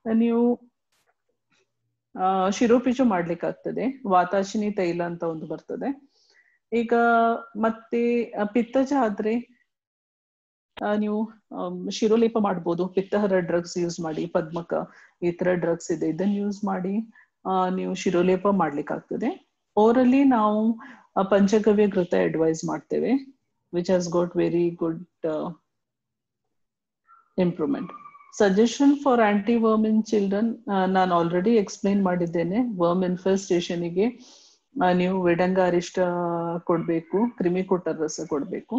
ನೀವು ಆ, ಶಿರೋಪಿಚು ಮಾಡ್ಲಿಕ್ಕಾಗ್ತದೆ ವಾತಾಶಿನಿ ತೈಲ ಅಂತ ಒಂದು ಬರ್ತದೆ ಈಗ ಮತ್ತೆ ಆ, ಪಿತ್ತಜ ಆದ್ರೆ ಆ, ನೀವು ಆಮ್, ಶಿರೋಲೇಪ ಮಾಡ್ಬೋದು ಪಿತ್ತಹರ ಡ್ರಗ್ಸ್ ಯೂಸ್ ಮಾಡಿ ಪದ್ಮಕ ಈ ತರ ಡ್ರಗ್ಸ್ ಇದೆ ಇದನ್ನ ಯೂಸ್ ಮಾಡಿ ಆ, ನೀವು ಶಿರೋಲೇಪ ಮಾಡ್ಲಿಕ್ಕಾಗ್ತದೆ ಓರಲಿ ನಾವು ಆ, ಪಂಚಗವ್ಯ ಘೃತ ಅಡ್ವೈಸ್ ಮಾಡ್ತೇವೆ which has got very good improvement suggestion for anti worm in children ನಾನು ಆಲ್ರೆಡಿ ಎಕ್ಸ್ಪ್ಲೈನ್ ಮಾಡಿದ್ದೇನೆ ವರ್ಮ್ ಇನ್ಫೆಸ್ಟೇಷನ್ಗೆ ನೀವು ವಿಡಂಗ ಅರಿಷ್ಟ ಕೊಡ್ಬೇಕು ಕ್ರಿಮಿಕೂಟ ರಸ ಕೊಡ್ಬೇಕು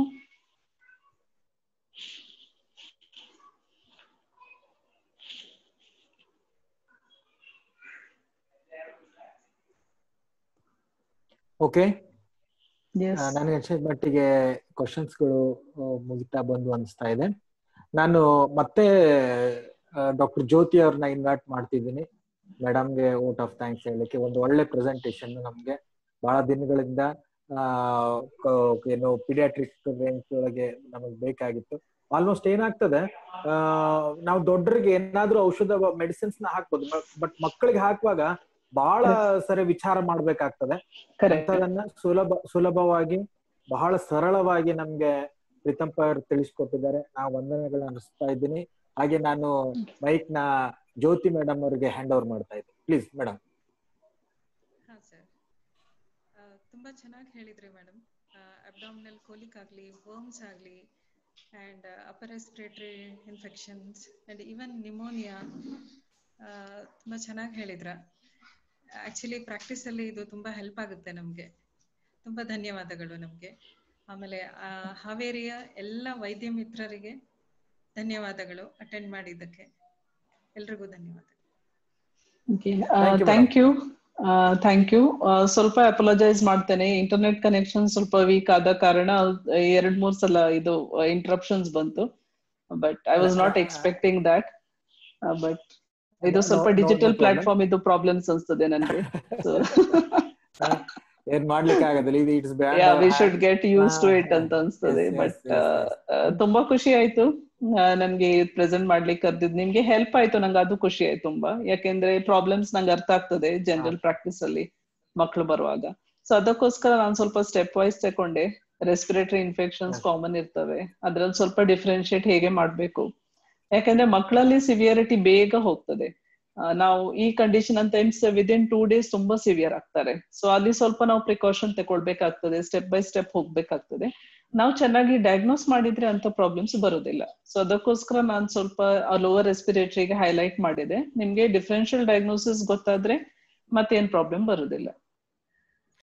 ಓಕೆ Yes. ನನಗೆ ಅನ್ಸಿದ ಮಟ್ಟಿಗೆ ಕ್ವಶನ್ಸ್ಗಳು ಮುಗಿತಾ ಬಂದು ಅನಿಸ್ತಾ ಇದೆ ನಾನು ಮತ್ತೆ ಡಾಕ್ಟರ್ ಜ್ಯೋತಿ ಅವ್ರನ್ನ ಇನ್ವೈಟ್ ಮಾಡ್ತಿದ್ದೀನಿ ಮೇಡಮ್ಗೆ ವೋಟ್ ಆಫ್ ಥ್ಯಾಂಕ್ಸ್ ಹೇಳಲಿಕ್ಕೆ ಒಂದು ಒಳ್ಳೆ ಪ್ರೆಸೆಂಟೇಶನ್ ನಮ್ಗೆ ಬಹಳ ದಿನಗಳಿಂದ ಆ, ಕ- ಏನು ಪಿಡಿಯಾಟ್ರಿಕ್ ರೇಂಜ್ ಒಳಗೆ ನಮಗೆ ಬೇಕಾಗಿತ್ತು ಆಲ್ಮೋಸ್ಟ್ ಏನಾಗ್ತದೆ ಆ, ನಾವು ದೊಡ್ಡರಿಗೆ ಏನಾದ್ರೂ ಔಷಧ ಮೆಡಿಸಿನ್ಸ್ ನ ಹಾಕ್ಬೋದು ಬಟ್ ಮಕ್ಕಳಿಗೆ ಹಾಕುವಾಗ ಬಹಳ ಸರಿ ವಿಚಾರ ಮಾಡ್ಬೇಕಾಗ್ತದೆ Correct. ಅಂಥದನ್ನ ಸುಲಭ ಸುಲಭವಾಗಿ ಬಹಳ ಸರಳವಾಗಿ ನಮ್ಗೆ ಪ್ರೀತಮ್ ಅವರು ತಿಳಿಸ್ಕೊಟ್ಟಿದ್ದಾರೆ ನಾವು ವಂದನೆಗಳನ್ನ ಅನಿಸ್ತಾ ಇದ್ದೀನಿ ಹಾಗೆ ನಾನು ಮೈಕ್ ನ ಜ್ಯೋತಿ ಮೇಡಮ್ ಅವರಿಗೆ ಹ್ಯಾಂಡ್ ಓವರ್ ಮಾಡ್ತಾ ಇದ್ದೀನಿ ಪ್ಲೀಸ್ ಮೇಡಮ್ ಹಾ ಸರ್ ತುಂಬಾ ಚೆನ್ನಾಗಿ ಹೇಳಿದ್ರಿ ಮೇಡಮ್ ಅಬ್ಡಾಮಿನಲ್ ಕೋಲಿಕ್ ಆಗಲಿ ವರ್ಮ್ಸ್ ಆಗಲಿ and upper respiratory infections and even pneumonia ತುಂಬ ಚೆನ್ನಾಗಿ ಹೇಳಿದ್ರ ಆ್ಯಕ್ಚುಲಿ ಪ್ರಾಕ್ಟೀಸಲ್ಲಿ ಇದು ತುಂಬ ಹೆಲ್ಪ್ ಆಗುತ್ತೆ ನಮಗೆ ತುಂಬ ಧನ್ಯವಾದಗಳು ನಮಗೆ ಆಮೇಲೆ ಆ, ಹಾವೇರಿಯ ಎಲ್ಲ ವೈದ್ಯ ಮಿತ್ರರಿಗೆ ಧನ್ಯವಾದಗಳು ಅಟೆಂಡ್ ಮಾಡಿದ್ದಕ್ಕೆ ಎಲ್ರಿಗೂ ಧನ್ಯವಾದ Thank you, thank you thank you ಸ್ವಲ್ಪ ಅಪಲೋಜೈಸ್ ಮಾಡ್ತೇನೆ ಇಂಟರ್ನೆಟ್ ಕನೆಕ್ಷನ್ ಸ್ವಲ್ಪ ವೀಕ್ ಆದ ಕಾರಣ ಎರಡ್ ಮೂರ್ ಸಲ ಇದು ಇಂಟರಪ್ಷನ್ಸ್ ಬಂತು but I was not expecting that but ಇದು No, ಸ್ವಲ್ಪ no, no digital problem. Platform ಇದು ಪ್ರಾಬ್ಲಮ್ಸ್ ಅನ್ಸ್ತದೆ ನನಗೆ ಸೊ ಏನ್ ಮಾಡ್ಲಿಕ್ಕೆ ಆಗೋದಿಲ್ಲ ಇದು it's yeah we should get used to ಹಾ, ಇಟ್ ಅಂತ ಅನ್ಸ್ತದೆ yes, yes, but yes, yes. ತುಂಬಾ ಖುಷಿ ಆಯ್ತು ಆ, ನನ್ಗೆ ಪ್ರೆಸೆಂಟ್ ಮಾಡ್ಲಿಕ್ಕೆ ಕರ್ದಿದ್ ನಿಮ್ಗೆ ಹೆಲ್ಪ್ ಆಯ್ತು ನಂಗೆ ಅದು ಖುಷಿ ಆಯ್ತು ತುಂಬಾ ಯಾಕೆಂದ್ರೆ ಪ್ರಾಬ್ಲಮ್ಸ್ ನಂಗೆ ಅರ್ಥ ಆಗ್ತದೆ ಜನರಲ್ ಪ್ರಾಕ್ಟೀಸ್ ಅಲ್ಲಿ ಮಕ್ಳು ಬರುವಾಗ ಸೊ ಅದಕ್ಕೋಸ್ಕರ ನಾನು ಸ್ವಲ್ಪ ಸ್ಟೆಪ್ ವೈಸ್ ತಕೊಂಡೆ ರೆಸ್ಪಿರೇಟರಿ ಇನ್ಫೆಕ್ಷನ್ಸ್ Yes. ಕಾಮನ್ ಇರ್ತವೆ ಅದ್ರಲ್ಲಿ ಸ್ವಲ್ಪ ಡಿಫ್ರೆನ್ಶಿಯೇಟ್ ಹೇಗೆ ಮಾಡ್ಬೇಕು ಯಾಕಂದ್ರೆ ಮಕ್ಕಳಲ್ಲಿ ಸಿವಿಯರಿಟಿ ಬೇಗ ಹೋಗ್ತದೆ ಆ, ನಾವು ಈ ಕಂಡೀಷನ್ ಅಂತ ವಿದಿನ್ ಟೂ ಡೇಸ್ ತುಂಬಾ ಸಿವಿಯರ್ ಆಗ್ತಾರೆ ಸೊ ಅಲ್ಲಿ ಸ್ವಲ್ಪ ನಾವು ಪ್ರಿಕಾಷನ್ ತಗೊಳ್ಬೇಕಾಗ್ತದೆ ಸ್ಟೆಪ್ ಬೈ ಸ್ಟೆಪ್ ಹೋಗ್ಬೇಕಾಗ್ತದೆ ನಾವು ಚೆನ್ನಾಗಿ ಡಯಾಗ್ನೋಸ್ ಮಾಡಿದ್ರೆ ಅಂತ ಪ್ರಾಬ್ಲಮ್ಸ್ ಬರೋದಿಲ್ಲ ಸೊ ಅದಕ್ಕೋಸ್ಕರ ನಾನು ಸ್ವಲ್ಪ ಲೋವರ್ ರೆಸ್ಪಿರೇಟರಿಗೆ ಹೈಲೈಟ್ ಮಾಡಿದೆ ನಿಮ್ಗೆ ಡಿಫ್ರೆನ್ಷಿಯಲ್ ಡಯಾಗ್ನೋಸಿಸ್ ಗೊತ್ತಾದ್ರೆ ಮತ್ತೇನ್ ಪ್ರಾಬ್ಲಮ್ ಬರೋದಿಲ್ಲ